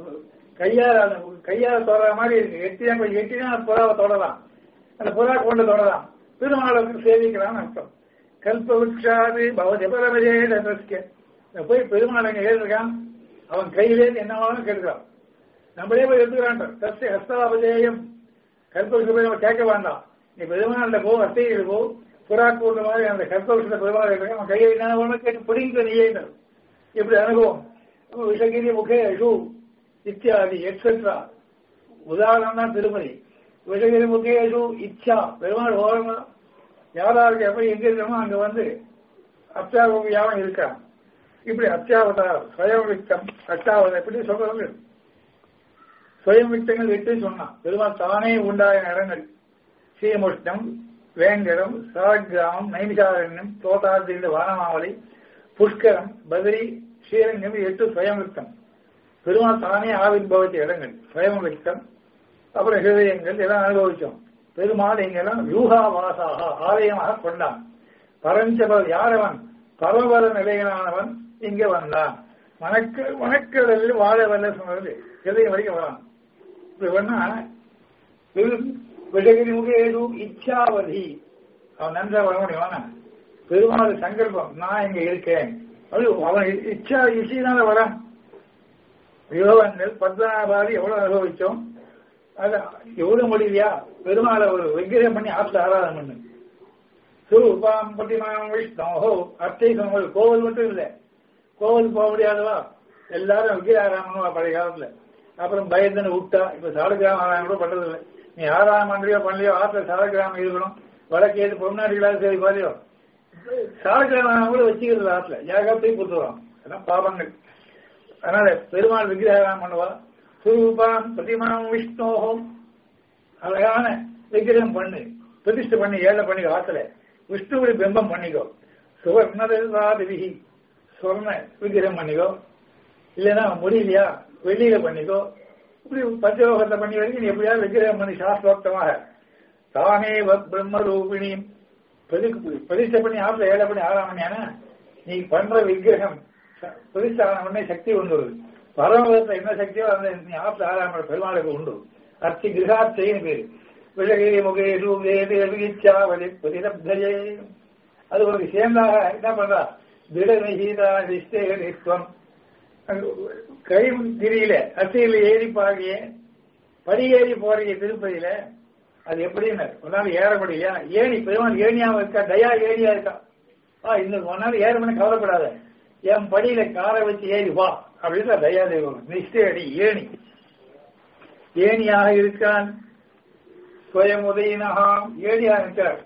கையால கையால தொடர மாதிரி இருக்கு எட்டினா கொஞ்சம் எட்டினா புறாவை தொடலாம் அந்த புறா கொண்டு தொடலாம் பெருமாளுக்கு சேவிக்கிறான்னு அர்த்தம் கல்ப விக்ஷாது பவஜபரமஜே போய் பெருமாள் அங்க ஏறிருக்கான் அவன் கையிலே என்னவாலும் கேட்கிறான் நம்மளே போய் எடுத்துக்கிறான் தஸ்ய ஹஸ்தாபஜேயம் கல்ப விஷயம் கேட்க வேண்டாம் நீ பெருமாள்கிட்ட போ அத்தையில் போ புறா கூட்ட மாதிரி அந்த கல்ப விஷயத்தை பெருமாள் இருக்கான் அவன் கையை என்ன கேட்டு பிடிங்க நீயே இப்படி அனுபவம் விஷகிரி முகே ஷூ இத்தியாதி எக்ஸெட்ரா உதாரணம் தான் திருமதி விஷகிரி முகேஷு இச்சா பெருமாள் ஓரமா யாராருக்கு எப்படி எங்க இருக்கணுமோ அங்க வந்து அத்தியாவதியாவும் இருக்கான் இப்படி அத்தியாவதார் சுயம் வித்தம் அட்டாவதம் எப்படி சொல்றது சுயம் வித்தங்கள் விட்டு சொன்னான் பெருமாள் தானே உண்டாய இடங்கள் ஸ்ரீமுஷ்டம் வேங்கடம் சாகிராமம் நைமிசாரண்யம் தோட்டாதி வானமாவளி புஷ்கரம் பத்ரி ஸ்ரீரங்கம் எட்டு சுயம் வித்தம் பெருமாள் தானே ஆவிர்பவித்த இடங்கள் சுயம் வித்தம் அப்புறம் ஹிருதயங்கள் எல்லாம் அனுபவிச்சோம் பெருமாள் இங்கெல்லாம் யூகாவாசாக ஆலயமாக கொண்டான் பரஞ்சபர் யாரவன் பரவர நிலையனானவன் இங்க வந்தான் மணக்க மணக்கடலில் வாழ வல்ல சொன்னது ஹிருதயம் வரைக்கும் வரான் இப்படி வேணா விஷகிரி முகேது இச்சாவதி அவன் நன்றா வர முடியுமா பெருமாள் சங்கல்பம் நான் இங்க இருக்கேன் அது அவன் இச்சா இசையினால வரான் யோகங்கள் பத்மநாபாதி எவ்வளவு அனுபவிச்சோம் அது எவ்வளவு முடியலையா பெருமாளை ஒரு விக்கிரகம் பண்ணி ஆப்த ஆராதனை பண்ணு சுரூபாம் பட்டிமாம் விஷ்ணோஹோ அர்த்தை சொன்ன கோவில் மட்டும் இல்லை கோவில் போக முடியாதவா எல்லாரும் விக்கிர ஆராமனுவா பழைய காலத்துல அப்புறம் பயந்துன்னு விட்டா இப்ப சாலகிராம ஆராயணம் கூட பண்றது இல்லை நீ ஆறாம் பண்றியோ பண்ணலையோ ஆத்துல சாலகிராமம் இருக்கணும் வடக்கேது பொன்னாடிகளாக சரி பாதியோ சாலகிராமம் கூட வச்சுக்கிறது ஆத்துல யாருக்கா போய் கொடுத்துருவான் அதான் பாபங்கள் அதனால பெருமாள் விக்கிரகம் பண்ணுவா சுரூபாம் பிரதிமாம் விஷ்ணோகம் அழகான விக்கிரகம் பண்ணு பிரதிஷ்டை பண்ணி ஏழை பண்ணி ஆத்துல விஷ்ணுவுடைய பிம்பம் பண்ணிக்கோ சுவர்ணதாதிவிகி சொர்ண விக்கிரகம் பண்ணிக்கோ இல்லைன்னா முடியலையா வெளியில பண்ணிக்கோ இப்படி பஞ்சலோகத்தை பண்ணி வரைக்கும் நீ எப்படியாவது விக்கிரகம் பண்ணி சாஸ்திரோக்தமாக தானே பிரம்ம ரூபிணி பிரதிஷ்டை பண்ணி ஆற்றுல ஏழை பண்ணி ஆறாம் மணியான நீ பண்ற விக்கிரகம் பிரதிஷ்டை ஆன உடனே சக்தி உண்டு பரமபதத்துல என்ன சக்தியோ அந்த நீ ஆற்றுல ஆறாம் பெருமாளுக்கு உண்டு அர்த்தி கிரகார்த்தைன்னு பேரு விஷகிரி முகே ரூபே தேவிச்சாவதி பிரதிலப்தயே அது உனக்கு சேர்ந்தாக என்ன பண்றா திடநிகீதா நிஷ்டேகத்துவம் கைகிரியில அசையில ஏறி பாடிய படியேறி போறிய திருப்பதியில அது எப்படின்னு ஒரு நாள் ஏற முடியலையா ஏணி பெருமாள் ஏணியாவும் இருக்கா தயா ஏணியா இருக்கா ஆ இந்த ஒரு நாள் ஏற பண்ணி கவலைப்படாத என் படியில காரை வச்சு ஏறி வா அப்படின்னு தயா தெய்வம் நிஷ்டை அடி ஏணி ஏணியாக இருக்கான் சுயமுதையினகா ஏணியாக இருக்கிறார்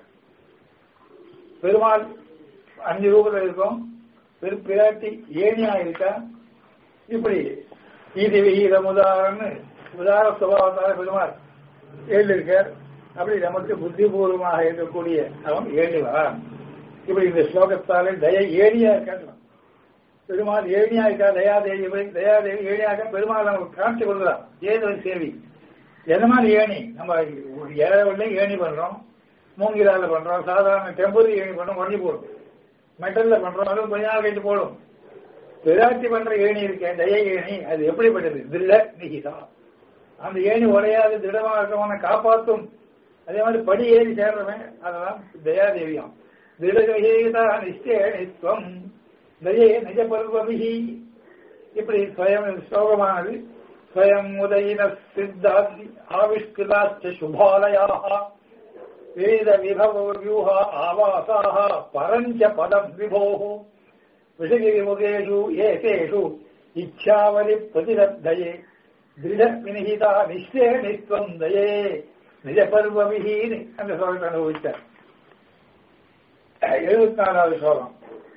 பெருமாள் அஞ்சு ரூபத்தில் இருக்கும் பெரு பிராட்டி ஏணியா இருக்கா இப்படி ஈதி விகிதம் உதாரணம்னு உதார சுபாவத்தால பெருமாள் ஏழு இருக்கார் அப்படி நமக்கு புத்திபூர்வமாக இருக்கக்கூடிய அவன் ஏழிவா இப்படி இந்த ஸ்லோகத்தாலே தய ஏணியா இருக்காங்க பெருமாள் ஏணியா இருக்கா தயாதேவி தயாதேவி ஏணியாக பெருமாள் நமக்கு காட்சி கொடுக்கலாம் ஏதோ சேவி எந்த மாதிரி ஏணி நம்ம ஏழை ஏணி பண்றோம் மூங்கிலால பண்றோம் சாதாரண டெம்பரரி ஏணி பண்றோம் ஒண்ணி போடும் மெட்டல்ல பண்றோம் அதுவும் கொஞ்ச நாள் கழித்து போடும் பிராட்டி பண்ற ஏணி இருக்கேன் தய ஏணி அது எப்படிப்பட்டது தில்ல நிகிதா அந்த ஏணி உடையாது திடமா இருக்கவனை காப்பாற்றும் அதே மாதிரி படி ஏறி சேர்றவன் அதெல்லாம் தயாதேவியம் திடகேதா நிச்சயம் தயே நிஜ பருவபிகி இப்படி ஸ்வயம் ஸ்லோகமானது ஸ்வயம் உதயின சித்தாதி ஆவிஷ்கிருதாச்ச சுபாலயாக வேத விபவூர்யூஹ ஆவாசாः பரஞ்ச பதம் விभोः விஷகிரிமுகேஷு ஏகேஷு இச்சாவலி பிரதிலப்தயே திருட வினிகிதா நிச்சய நித்வம் தயே நிஜ பருவவிஹீன் அந்த ஸ்லோகத்தை அனுபவித்தார் எழுபத்தி நாலாவது ஸ்லோகம்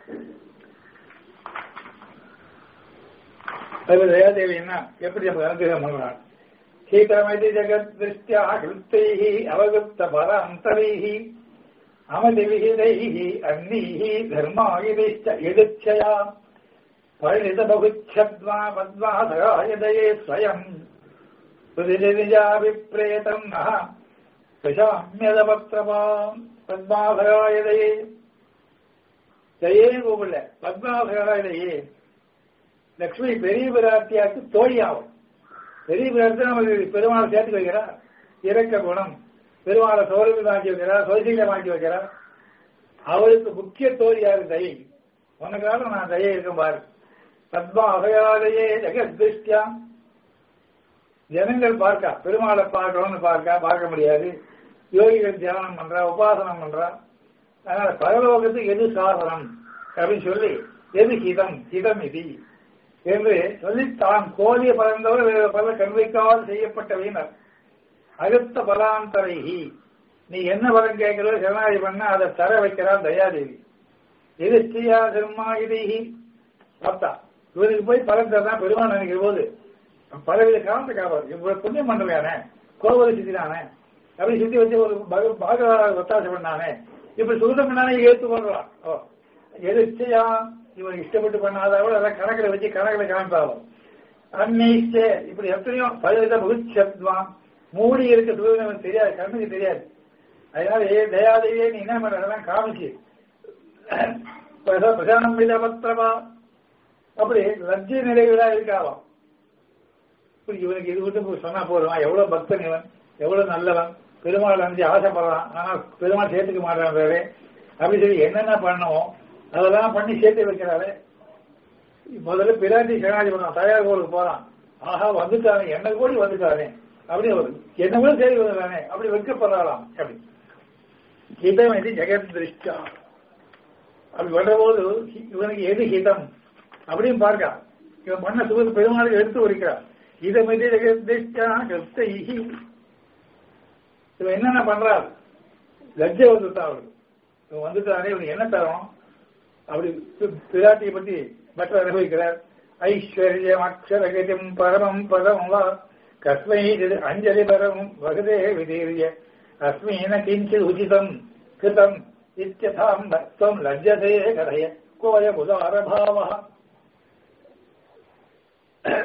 அது தயாதேவி என்ன எப்படி நம்ம அனுகிரகம் பண்றான் சீக்கிரமதி ஜெகத் திருஷ்டியா கிருத்தைः அவகுப்த பராந்தரைः அமதி விகிதைः அன்னீः தர்மாயுதிஷ்ட எதிர்ச்சயா பழித பகுச்சத்வா பத்மாதகாயதயே ஸ்வயம் பிரதிநிஜாபிப்ரேதம் நः பிரசாமியதபத்ரபாம் பத்மாதகாயதயே தயே கூப்பிடல பத்மாதகாயதயே லக்ஷ்மி பெரிய பிராட்டியாக்கு தோழியாகும் பெரிய பிராட்டி நமக்கு பெருமாளை சேர்த்து வைக்கிறா இறக்க குணம் பெருமாளை சௌரவி மாற்றி வைக்கிறா சௌசீல மாற்றி வைக்கிறா அவளுக்கு முக்கிய தோழியாக தயை உனக்காக நான் தயை இருக்கும் பாரு பத்மா அகையாதையே ஜெகத்ருஷ்டியா ஜனங்கள் பார்க்கா பெருமாளை பார்க்கணும்னு பார்க்கா பார்க்க முடியாது யோகிகள் தியானம் பண்றா உபாசனம் பண்றா அதனால பரலோகத்துக்கு எது சாதனம் அப்படின்னு சொல்லி எது ஹிதம் ஹிதம் இது என்று சொல்லி தான் கோலிய பலந்தவர் பல கண்வைக்கால் செய்யப்பட்ட வீணர் அழுத்த பலாந்தரைஹி நீ என்ன பலம் கேட்கிறோ சரணாதி பண்ண அதை தர வைக்கிறார் தயாதேவி எது ஸ்ரீயா தர்மாயுதேகி பார்த்தா இவருக்கு போய் பலன் தரதான் பெருமாள் நினைக்கிற போது பலவித காரணத்தை காப்பாது இவ்வளவு புண்ணியம் பண்றானே கோவலை சித்தினானே அப்படி சுத்தி வச்சு ஒரு பாக ஒத்தாசை பண்ணானே இப்படி சுத்தம் பண்ணானே ஏத்து பண்றான் ஓ எதிர்ச்சியா இவன் இஷ்டப்பட்டு பண்ணாத விட அதெல்லாம் கணக்கில் வச்சு கணக்கில் காமிப்பாவும் அன்னைச்ச இப்படி எத்தனையோ பலவித பகுச்சத்வான் மூடி இருக்க சூழ்நிலை தெரியாது கண்ணுக்கு தெரியாது அதனால ஏ தயாதையே நீ என்ன பண்ற அதெல்லாம் காமிச்சு பிரசாம்பித பத்திரமா அப்படி லட்சிய நிலைகளா இருக்காவாம் இப்படி இவனுக்கு இது விட்டு சொன்னா போதும் எவ்வளவு பக்தன் இவன் எவ்வளவு நல்லவன் பெருமாள் அஞ்சு ஆசைப்படுறான் ஆனா பெருமாள் சேர்த்துக்க மாட்டான் அப்படி சொல்லி என்னென்ன பண்ணுவோம் அதெல்லாம் பண்ணி சேர்த்து வைக்கிறாரு முதல்ல பிராட்டி சரணாதி பண்ணான் தயார் கோளுக்கு போறான் ஆஹா வந்துட்டானே என்ன கோடி வந்துட்டானே அப்படி ஒரு என்ன கூட சரி வந்துட்டானே அப்படி வைக்கப்படுறாளாம் அப்படி ஹிதம் இது ஜெகத் திருஷ்டா அப்படி வர்ற போது இவனுக்கு எது ஹிதம் அப்படின்னு பார்க்கா இவன் பண்ண சுகத்து பெருமாளுக்கு எடுத்து உரிக்கிறான் இதம் இது ஜெகத் திருஷ்டா கருத்தை இவன் என்னென்ன பண்றாரு லஜ்ஜை வந்துட்டான் அவருக்கு இவன் வந்துட்டானே இவனுக்கு என்ன தரும் அப்படி பிராட்டியை பத்தி மற்ற அனுபவிக்கிறார் ஐஸ்வர்யம் அக்ஷரகதிம் பரமம் பதம் வா கஸ்மை அஞ்சலி பரம் வகதே விதீரிய அஸ்மீன கிஞ்சித் உச்சிதம் கிருதம் இத்தியதாம் பக்தம் லஜ்ஜதே கதய கோய உதாரபாவ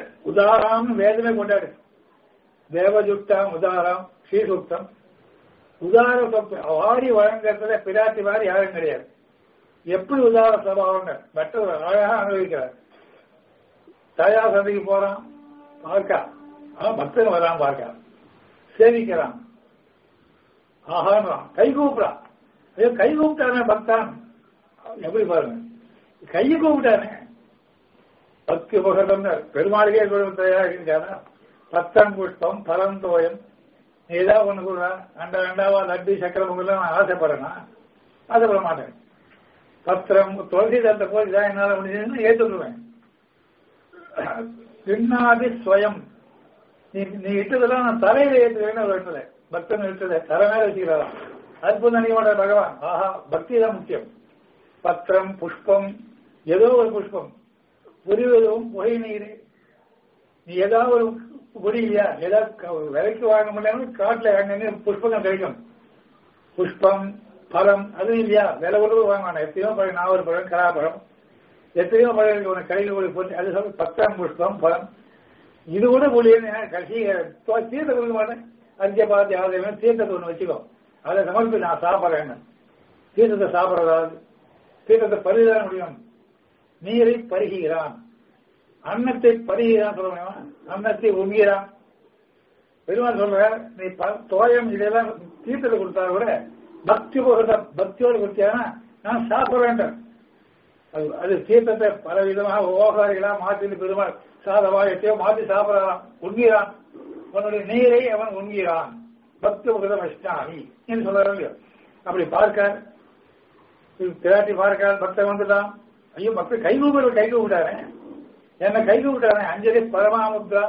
உதாராம் வேதமே கொண்டாடு தேவஜுட்டாம் உதாராம் ஸ்ரீசூக்தம் உதார சொத்து வாரி வழங்குறதுல பிராட்டி மாதிரி யாரும் கிடையாது எப்படி உதார சபாவங்க பெற்ற அழகா அனுபவிக்கிறார் தயா சந்தைக்கு போறான் பார்க்கா அவன் பக்தன் வரான் பார்க்கா சேவிக்கிறான் ஆஹான்றான் கை கூப்பிடான் ஐயோ கை கூப்பிட்டானே பக்தான் எப்படி பாருங்க கையை கூப்பிட்டானே பக்தி உபகரணம் பெருமாளுக்கே தயாரிக்கிறானா பத்தம் புஷ்பம் பரந்தோயம் நீ ஏதாவது ஒண்ணு கூட அண்டா அண்டாவா லட்டு சக்கர பொங்கல் நான் ஆசைப்படுறேன்னா ஆசைப்பட மாட்டேன் பத்திரம் துளசி தந்த போய் இதான் என்னால முடிஞ்சதுன்னு ஏற்றுடுவேன் பின்னாதி ஸ்வயம் நீ நீ இட்டதெல்லாம் நான் தலையில ஏற்றுவேன்னு ஒரு இடத்துல பக்தன் இட்டதை தலை மேல வச்சுக்கிறாராம் அற்புதம் நினைவோட பகவான் ஆஹா பக்தி தான் முக்கியம் பத்திரம் புஷ்பம் ஏதோ ஒரு புஷ்பம் புரிவதும் புகை நீர் நீ ஏதாவது ஒரு பொடி இல்லையா ஏதாவது விலைக்கு வாங்க முடியாம காட்டுல அங்கங்க புஷ்பங்கள் கிடைக்கும் புஷ்பம் பழம் அது இல்லையா விலை ஒரு வாங்க வேண்டாம் எத்தனையோ பழம் நாவல் பழம் கலாப்பழம் எத்தனையோ பழம் இருக்கு உனக்கு கடையில் போய் போட்டு அது சொல்லி பத்தாம் புஷ்பம் பழம் இது கூட முடியுது கடைசி தீர்த்த கொடுக்க மாட்டேன் அஞ்ச பார்த்து யாவது தீர்த்தத்தை ஒன்று வச்சுக்கோ அதை சமர்ப்பி நான் சாப்பிட்றேன் தீர்த்தத்தை சாப்பிட்றதாவது தீர்த்தத்தை பருகிதான் முடியும் நீரை பருகிறான் அன்னத்தை பருகிறான் சொல்ல முடியுமா அன்னத்தை உண்கிறான் பெருமாள் சொல்ற நீ தோயம் இதெல்லாம் தீர்த்தத்தை கொடுத்தா கூட பக்தி போகிறத பக்தியோடு கொடுத்தியானா நான் சாப்பிட வேண்டும் அது அது தீர்த்தத்தை பல விதமாக ஓகாரிகளா மாற்றி பெருமாள் சாதவா எத்தையோ மாற்றி சாப்பிடலாம் உண்கிறான் உன்னுடைய நீரை அவன் உண்கிறான் பக்தி முகதம் அஷ்டாமி என்று சொல்றாங்க அப்படி பார்க்க பிராட்டி பார்க்க பக்தன் வந்துட்டான் ஐயோ பக்தன் கை கூப்பிட கை கூப்பிட்டாரு என்ன கை கூப்பிட்டாரு அஞ்சலி பரமாமுத்ரா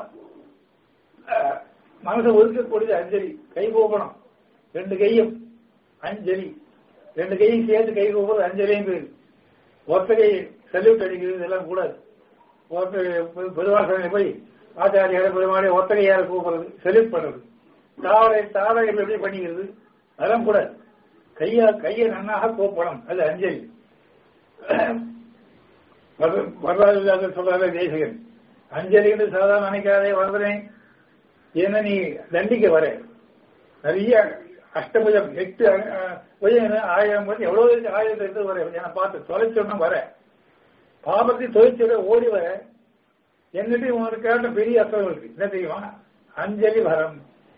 மனசை ஒதுக்கக்கூடியது அஞ்சலி கை கூப்பணும் ரெண்டு கையும் அஞ்சலி ரெண்டு கையும் சேர்த்து கை கூப்பிடுறது அஞ்சலியும் பேரு ஒத்த கை சல்யூட் அடிக்கிறது இதெல்லாம் கூடாது பெருமாள் போய் ஆச்சாரியார பெருமாளை ஒத்த கையால கூப்பிடுறது சல்யூட் பண்றது தாவரை தாவரைகள் எப்படி பண்ணிக்கிறது அதெல்லாம் கூட கையா கையை நன்னாக கூப்பணும் அது அஞ்சலி வரலாறு சொல்றாரு தேசிகன் அஞ்சலின்னு சாதாரண நினைக்காதே வரதுனேன் ஏன்னா நீ தண்டிக்க வர நிறைய அஷ்டபுஜம் எட்டு புஜம் ஆயிரம் போது எவ்வளவு ஆயிரத்தை எடுத்து வர என்னை பார்த்து தொலைச்சொன்னு வர பாபத்தை தொலைச்சோட ஓடி வர என்னட்டு உனக்கு கேட்ட பெரிய அர்த்தம் இருக்கு என்ன தெரியுமா அஞ்சலி வரம்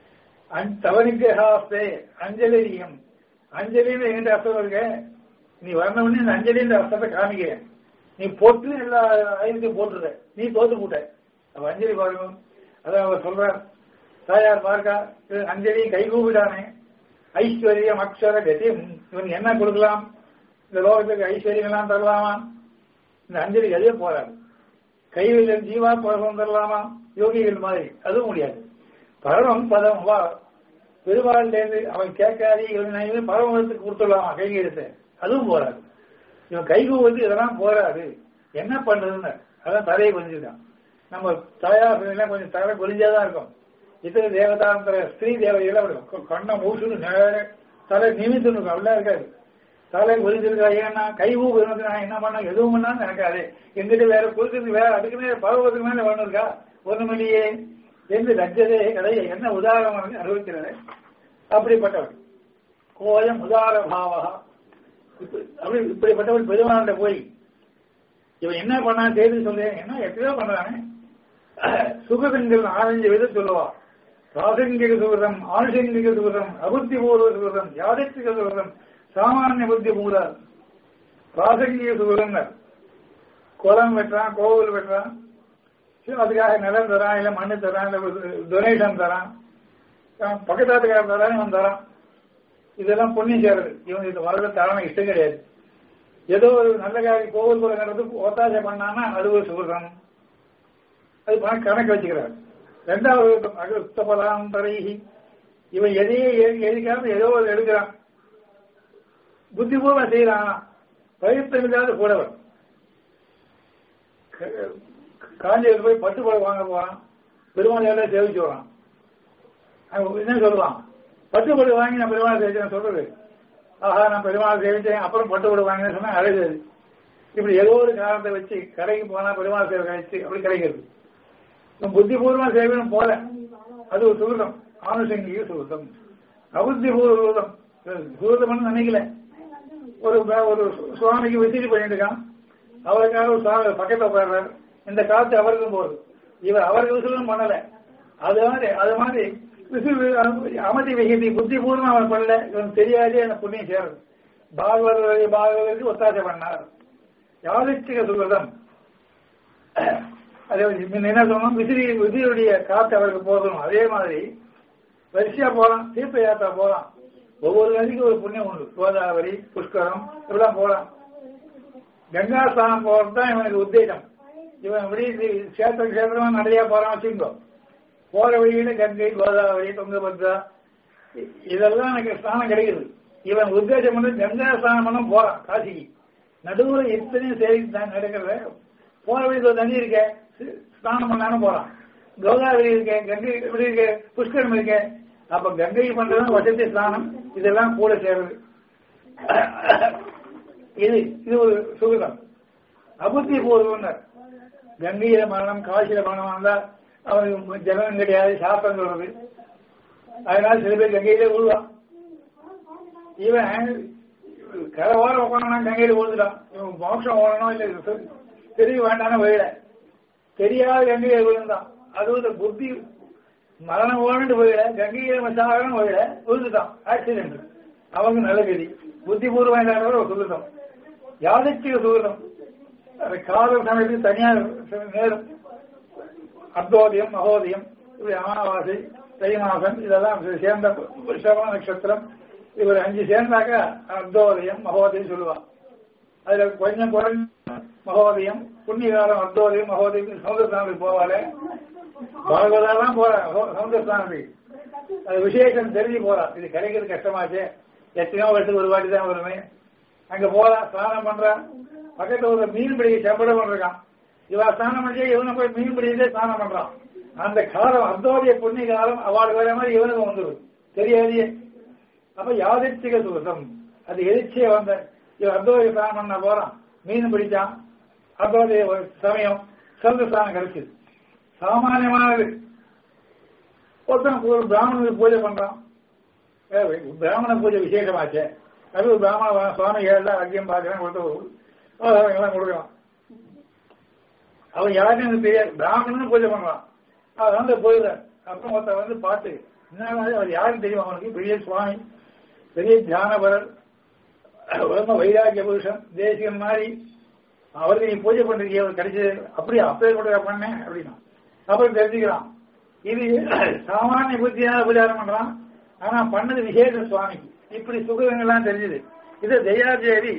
தவனிக்கே அஞ்சலியம் அஞ்சலின்னு எங்கிட்ட அர்த்தம் இருக்க நீ வரணும்னு இந்த அஞ்சலின்ற அர்த்தத்தை காமிக்கிறேன் நீ போட்டு எல்லா ஆயுதத்தையும் போட்டுருத நீ தோத்து போட்ட அப்ப அஞ்சலி பாருங்க அதான் அவர் சொல்றார் தாயார் பார்க்கா அஞ்சலி கைகூவிடானே ஐஸ்வர்யம் அக்ஷர கதியும் இவன் என்ன கொடுக்கலாம் இந்த லோகத்துக்கு ஐஸ்வர்யம் எல்லாம் தரலாமா இந்த அஞ்சலி அதே போறாரு கைவில் ஜீவா பரவம் தரலாமா யோகிகள் மாதிரி அதுவும் முடியாது பரவம் பதம் வா பெருமாள்லேருந்து அவன் கேட்காதே இவன் பரவத்துக்கு கொடுத்துடலாமா கைகை எடுத்து அதுவும் போறாது இவன் கைகு வந்து இதெல்லாம் போறாது என்ன பண்றதுன்னு அதான் தலையை கொஞ்சிருக்கான் நம்ம தாயார் கொஞ்சம் தலை குறிஞ்சாதான் இருக்கும் இத்தனை தேவதாந்திர ஸ்திரீ தேவையெல்லாம் அப்படி கண்ணை மூசுன்னு நேர தலை நிமித்து அப்படிலாம் இருக்காது தலை குறிஞ்சிருக்கா ஏன்னா கை ஊ நான் என்ன பண்ண எதுவும் பண்ணான்னு நினைக்காது எங்கிட்ட வேற குறிக்கிறது வேற அதுக்கு மேல பருவத்துக்கு மேல ஒண்ணு இருக்கா ஒண்ணு இல்லையே என்று லட்சதே கதையை என்ன உதாரணம் அனுபவிக்கிறது அப்படிப்பட்டவன் கோயம் உதார பாவகா அப்படி இப்படிப்பட்டவன் பெருமாண்ட போய் இவன் என்ன பண்ணா செய்து சொல்றேன் என்ன எப்படியோ பண்றானே சுகதங்கள் ஆரஞ்சு விதம் சொல்லுவா ராசங்கிக சுகதம் ஆனுஷங்கிக சுகதம் அபுத்தி பூர்வ சுகதம் யாதித்திக சுகதம் சாமானிய புத்தி பூரா ராசங்கிக சுகதங்கள் குளம் வெட்டுறான் கோவில் வெட்டுறான் அதுக்காக நிலம் தரான் இல்ல மண்ணு தரான் இல்ல டொனேஷன் தரான் பக்கத்தாத்துக்காரன் தரான் இவன் தரான் இதெல்லாம் புண்ணியம் சேருது இவன் இது வரத தரான இஷ்டம் கிடையாது ஏதோ ஒரு நல்ல காரியம் கோவில் கூட நடந்து ஒத்தாசை பண்ணான்னா அது ஒரு சுகம் அது பணம் கணக்கு வச்சுக்கிறார் ரெண்டாவது அகஸ்தபலாம் தரைகி இவன் எதையே எதிக்காம ஏதோ ஒரு எடுக்கிறான் புத்திபூர்வம் செய்யறான் பயிர்த்தம் இல்லாத கூடவன் காஞ்சியில் போய் பட்டு படம் வாங்க போறான் பெருமாள் எல்லாம் சேவிச்சு வரான் என்ன சொல்லுவான் பட்டு பட்டு வாங்கி நான் பெருமாள் சேவிச்சேன் சொல்றது ஆஹா நான் பெருமாள் சேவிச்சேன் அப்புறம் பட்டு பட்டு வாங்கினேன் சொன்னா அழகு இப்படி ஏதோ ஒரு காரணத்தை வச்சு கடைக்கு போனா பெருமாள் சேவை கழிச்சு அப்படி கிடைக்கிறது புத்திபூர்வமா சேவையும் போல அது ஒரு சுருக்கம் ஆணுசங்கிக சுருக்கம் அபுத்தி பூர்வம் பூர்வம்னு நினைக்கல ஒரு ஒரு சுவாமிக்கு விசிறி பண்ணிட்டு இருக்கான் அவருக்காக ஒரு சுவாமி பக்கத்துல போயிடுறாரு இந்த காத்து அவருக்கும் போகுது இவர் அவருக்கு விசிலும் பண்ணல அது மாதிரி அது மாதிரி விசில் அமைதி விகிதி புத்தி பூர்வம் அவன் பண்ணல இவன் தெரியாதே அந்த புண்ணியம் சேரும் பாகவத பாகவதற்கு ஒத்தாசை பண்ணார் யாதிஷ்டிக சுகிருதம் அதே என்ன சொன்னோம் விசிறி விசிறியுடைய காத்து அவருக்கு போகணும் அதே மாதிரி வரிசையா போலாம் தீர்த்த யாத்திரா போலாம் ஒவ்வொரு நதிக்கும் ஒரு புண்ணியம் உண்டு கோதாவரி புஷ்கரம் இப்படிலாம் போலாம் கங்கா ஸ்தானம் போறது தான் இவனுக்கு உத்தேசம் இவன் இப்படி கஷேத்திர கஷேத்திரமா நிறைய போறான் வச்சுக்கோ போற வழியில கங்கை கோதாவரி தொங்கபத்ரா இதெல்லாம் எனக்கு ஸ்தானம் கிடைக்குது இவன் உத்தேசம் வந்து கங்கா ஸ்தானம் பண்ண போறான் காசிக்கு நடுவுல இத்தனையும் சரி நடக்கிறத போற வழியில் தண்ணி இருக்க ஸ்நானம் பண்ணாலும் போறான் கோதாவரி இருக்க கங்கை இப்படி இருக்க புஷ்கரம் இருக்க அப்ப கங்கை பண்றது வசதி ஸ்நானம் இதெல்லாம் கூட சேருது இது இது ஒரு சுகிதம் அபுத்தி பூர்வம் கங்கையில மரணம் காசியில மரணம் வந்தா அவனுக்கு ஜலம் கிடையாது சாப்பிடம் சொல்றது அதனால சில பேர் கங்கையிலே விழுவான் இவன் கரை உட்காந்து கங்கையில விழுந்துட்டான் இவன் மோட்சம் ஓடணும் இல்ல தெரிய வேண்டாம் வழியில தெரியாத கங்கையில விழுந்தான் அது புத்தி மரணம் ஓடிட்டு போயிட கங்கையில சாகணும் போயிட விழுந்துட்டான் ஆக்சிடென்ட் அவங்க நல்ல கதி புத்திபூர்வம் இல்லாத சுகிருதம் யாதிச்சிக சுகிருதம் காதல் சமயத்துக்கு தனியார் நேரம் அர்த்தோதயம் மகோதயம் இப்படி அமாவாசை தை மாசம் இதெல்லாம் சேர்ந்த சிரவண நட்சத்திரம் இவர் அஞ்சு சேர்ந்தாக்க அர்த்தோதயம் மகோதயம் சொல்லுவான் அதுல கொஞ்சம் குறைஞ்ச மகோதயம் புண்ணிய காலம் அர்த்தோதயம் மகோதயம் சமுதிரஸ்தானத்துக்கு போவாலே பாகவதாலாம் போற சமுதிரஸ்தானத்துக்கு அது விசேஷம் தெரிஞ்சு போறான் இது கிடைக்கிறது கஷ்டமாச்சு எத்தனையோ வருஷத்துக்கு ஒரு வாட்டி தான் வருமே அங்க போறான் ஸ்நானம் பண்றான் பக்கத்துல ஒரு மீன் பிடிக்க செப்படம் பண்ணிருக்கான் இவா ஸ்நானம் பண்ணி இவனை போய் மீன் பிடிச்சே ஸ்நானம் பண்றான் அந்த காலம் அர்த்தோடைய புண்ணிய காலம் அவார்டு வர மாதிரி இவனுக்கு வந்துடும் தெரியாதியே அப்ப யாதிர்த்திக சுகம் அது எதிர்ச்சியே வந்த இவன் அர்த்தோடைய ஸ்நானம் பண்ண போறான் மீன் பிடிச்சான் அர்த்தோடைய சமயம் சிறந்த ஸ்தானம் கிடைச்சது சாமானியமானது ஒருத்தன் ஒரு பிராமணனுக்கு பூஜை பண்றான் பிராமண பூஜை விசேஷமாச்சே அது ஒரு பிராமண சுவாமி ஏழு அக்கியம் பார்க்கிறேன் கொடுத்து எல்லாம் கொடுக்கலாம் அவன் யாருன்னு எனக்கு தெரியாது பிராமணன் பூஜை பண்றான் அவன் வந்து போயிடுறான் அப்புறம் ஒருத்தன் வந்து பார்த்து என்ன அவர் யாருன்னு தெரியும் அவனுக்கு பெரிய சுவாமி பெரிய தியானபரர் ரொம்ப வைராக்கிய புருஷன் தேசியம் மாதிரி அவருக்கு நீ பூஜை பண்றீங்க அவர் கிடைச்சது அப்படியே அப்பவே கூட பண்ணேன் அப்படின்னா அப்புறம் தெரிஞ்சுக்கிறான் இது சாமானிய புத்தியான உபச்சாரம் பண்றான் ஆனா பண்ணது விசேஷ சுவாமிக்கு இப்படி சுகங்கள்லாம் தெரிஞ்சது இது தயாதேவி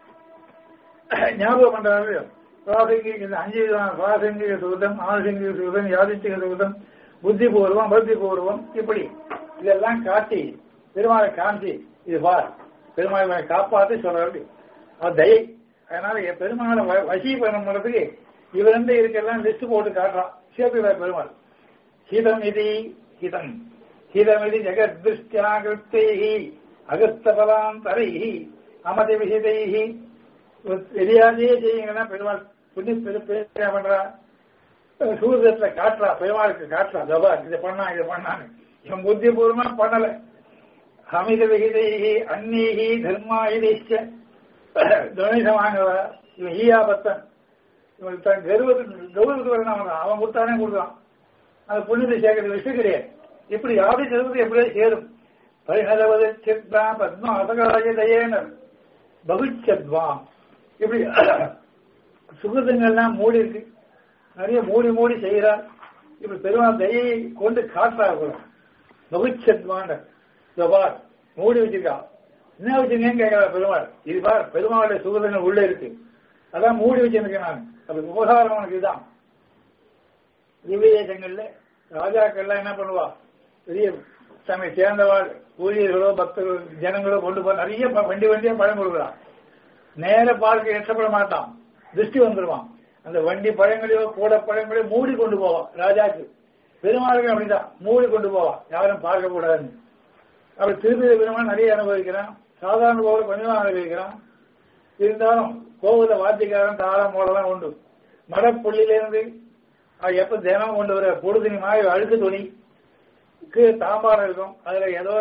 ஞாபகம் பண்றாரு சுவாசங்கி இந்த அஞ்சு விதமான சுவாசங்கிக சுகதம் ஆனசங்கிக சுகதம் யாதிச்சிக சுகதம் புத்தி பூர்வம் பக்தி பூர்வம் இப்படி இதெல்லாம் காட்டி பெருமாளை காமிச்சு இது பார் பெருமாளை காப்பாத்தி சொல்றாரு அது தயை அதனால பெருமாளை வசீகரணம் பண்றதுக்கு இவர் வந்து இருக்கலாம் லிஸ்ட் போட்டு காட்டுறான் சேர்த்துக்கிறார் பெருமாள் ஹிதம் இது ஹிதம் ஹிதமிதி ஜெகத்ருஷ்டியாகிருத்தேஹி அகஸ்தபலாந்தரைஹி அமதி விஹிதைஹி தெரியாதே செய்யுங்கன்னா பெருமாள் புண்ணி பெருப்பா பண்றா சூரியத்துல காட்டுறா பெருமாளுக்கு காட்டுறா தபா இதை பண்ணா இதை பண்ணான்னு இவன் புத்திபூர்வமா பண்ணல அமித விகிதைஹி அந்நீஹி தர்மாயுதிச்ச துணிசமானவ இவன் ஈயாபத்தன் இவன் தன் கருவத்துக்கு கௌரவத்துக்கு வரணும் அவன் கொடுத்தானே கொடுக்குறான் அந்த புண்ணியத்தை சேர்க்கறது விஷயம் கிடையாது இப்படி யாரும் செல்வது எப்படியே சேரும் பரிணதவது சித்வா பத்மா அசகாய தயேனர் பகுச்சத்வாம் இப்படி சுகதங்கள்லாம் மூடி இருக்கு நிறைய மூடி மூடி செய்கிறார் இப்படி பெருமாள் தயையை கொண்டு காட்டுறார் கூட பகுச்சத்வான் பார் மூடி வச்சிருக்கா என்ன வச்சிருக்கேன்னு கேட்கிறா பெருமாள் இது பார் பெருமாளுடைய சுகதங்கள் உள்ள இருக்கு அதான் மூடி வச்சிருக்கேன் நான் அது உபகாரம் உனக்கு இதுதான் திவ்யதேசங்கள்ல ராஜாக்கள்லாம் என்ன பண்ணுவா பெரிய தம்மை சேர்ந்தவாள் ஊழியர்களோ பக்தர்களோ ஜனங்களோ கொண்டு போய் நிறைய வண்டி வண்டியா பழம் கொடுக்குறான் நேர பார்க்க எட்டப்பட மாட்டான் திருஷ்டி வந்துருவான் அந்த வண்டி பழங்களையோ கூட பழங்களையோ மூடி கொண்டு போவான் ராஜாக்கு பெருமாளுக்கு அப்படிதான் மூடி கொண்டு போவான் யாரும் பார்க்க கூடாதுன்னு அப்படி திருப்பதி பெருமாள் நிறைய அனுபவிக்கிறான் சாதாரண கோவில் கொஞ்சம் அனுபவிக்கிறான் இருந்தாலும் கோவில வாத்தியக்காரன் தாளம் போலலாம் உண்டு மடப்புள்ளியிலிருந்து அது எப்ப தினம் கொண்டு வர பொடுதுணி மாதிரி அழுக்கு துணி தாம்பாரம் இருக்கும் அதுல ஏதோ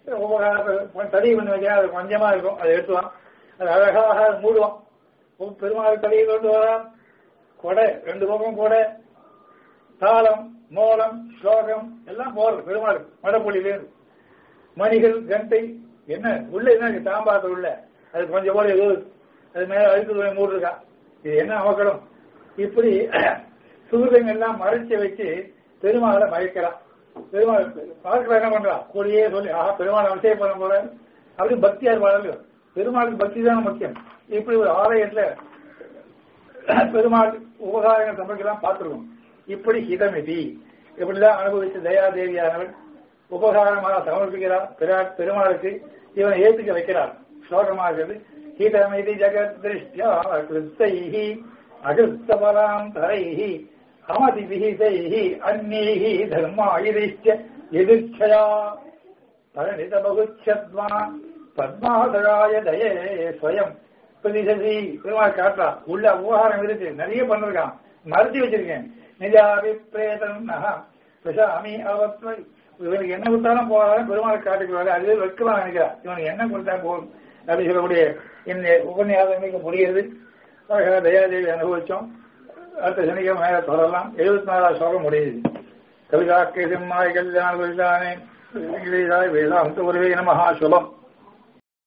உபகார தடி பண்ணி வைக்கிறேன் அது கொஞ்சமா இருக்கும் அதை எடுத்துவான் அது அழகாக மூடுவான் உம் பெருமாள் தலையை கொண்டு வரான் கொடை ரெண்டு பக்கம் கொடை தாளம் மோளம் ஸ்லோகம் எல்லாம் போறது பெருமாள் மடப்பொழிலேருந்து மணிகள் கண்டை என்ன உள்ள என்ன இருக்கு தாம்பாத்து உள்ள அது கொஞ்சம் போல ஏதோ இருக்கு. அது மேல அழுத்து மூடு இருக்கா இது என்ன அவக்கடம் இப்படி சுகிருதங்கள் எல்லாம் மறைச்சு வச்சு பெருமாளை மயக்கிறான் பெருமாள் பார்க்கிற என்ன பண்றான் கூடயே சொல்லி ஆஹா பெருமாள் அவசியம் பண்ண போற அப்படி பக்தியார் வாழ்வு பெருமாளுக்கு பக்தி தான் முக்கியம் இப்படி ஒரு ஆலயத்துல பெருமாள் உபகாரங்கள் சமைக்கலாம் பார்த்துருக்கோம் இப்படி ஹிதமிதி இப்படிதான் அனுபவிச்ச தயாதேவியானவள் உபகாரமாக சமர்ப்பிக்கிறார் பிராட் பெருமாளுக்கு இவனை ஏத்துக்க வைக்கிறார் ஸ்லோகமாகிறது ஹிதமிதி ஜெகத் திருஷ்டியா கிருத்தைஹி அகிருத்தபலாம் தரைஹி அமதி விஹிதைஹி அந்நீஹி தர்மாயிரிஷ்ட எதிர்ச்சயா பரணித பகுச்சத்வா பத்மாதராய தயே ஸ்வயம் பிரதிசதி பெருமாள் காட்டுறா உள்ள உபகாரம் இருக்கு நிறைய பண்ணிருக்கான் மறைச்சு வச்சிருக்கேன் நிஜாபிப்பிரேதம் நகா பிசாமி அவத்வை இவனுக்கு என்ன கொடுத்தாலும் போறாலும் பெருமாள் காட்டிக்குவாரு அதுவே வைக்கலாம் நினைக்கிறார் இவனுக்கு என்ன கொடுத்தா போதும் அப்படி சொல்லக்கூடிய இந்த உபன்யாசம் இன்னைக்கு முடியுது அழகா தயாதேவி அனுபவிச்சோம் அடுத்த சனிக்கிழமை மேல தொடரலாம் எழுபத்தி நாலாவது ஸ்லோகம் முடியுது கவிதாக்கை சிம்மாய் கல்யாண வேதாந்தே வேதாந்த ஒரு நமஹா சுலம்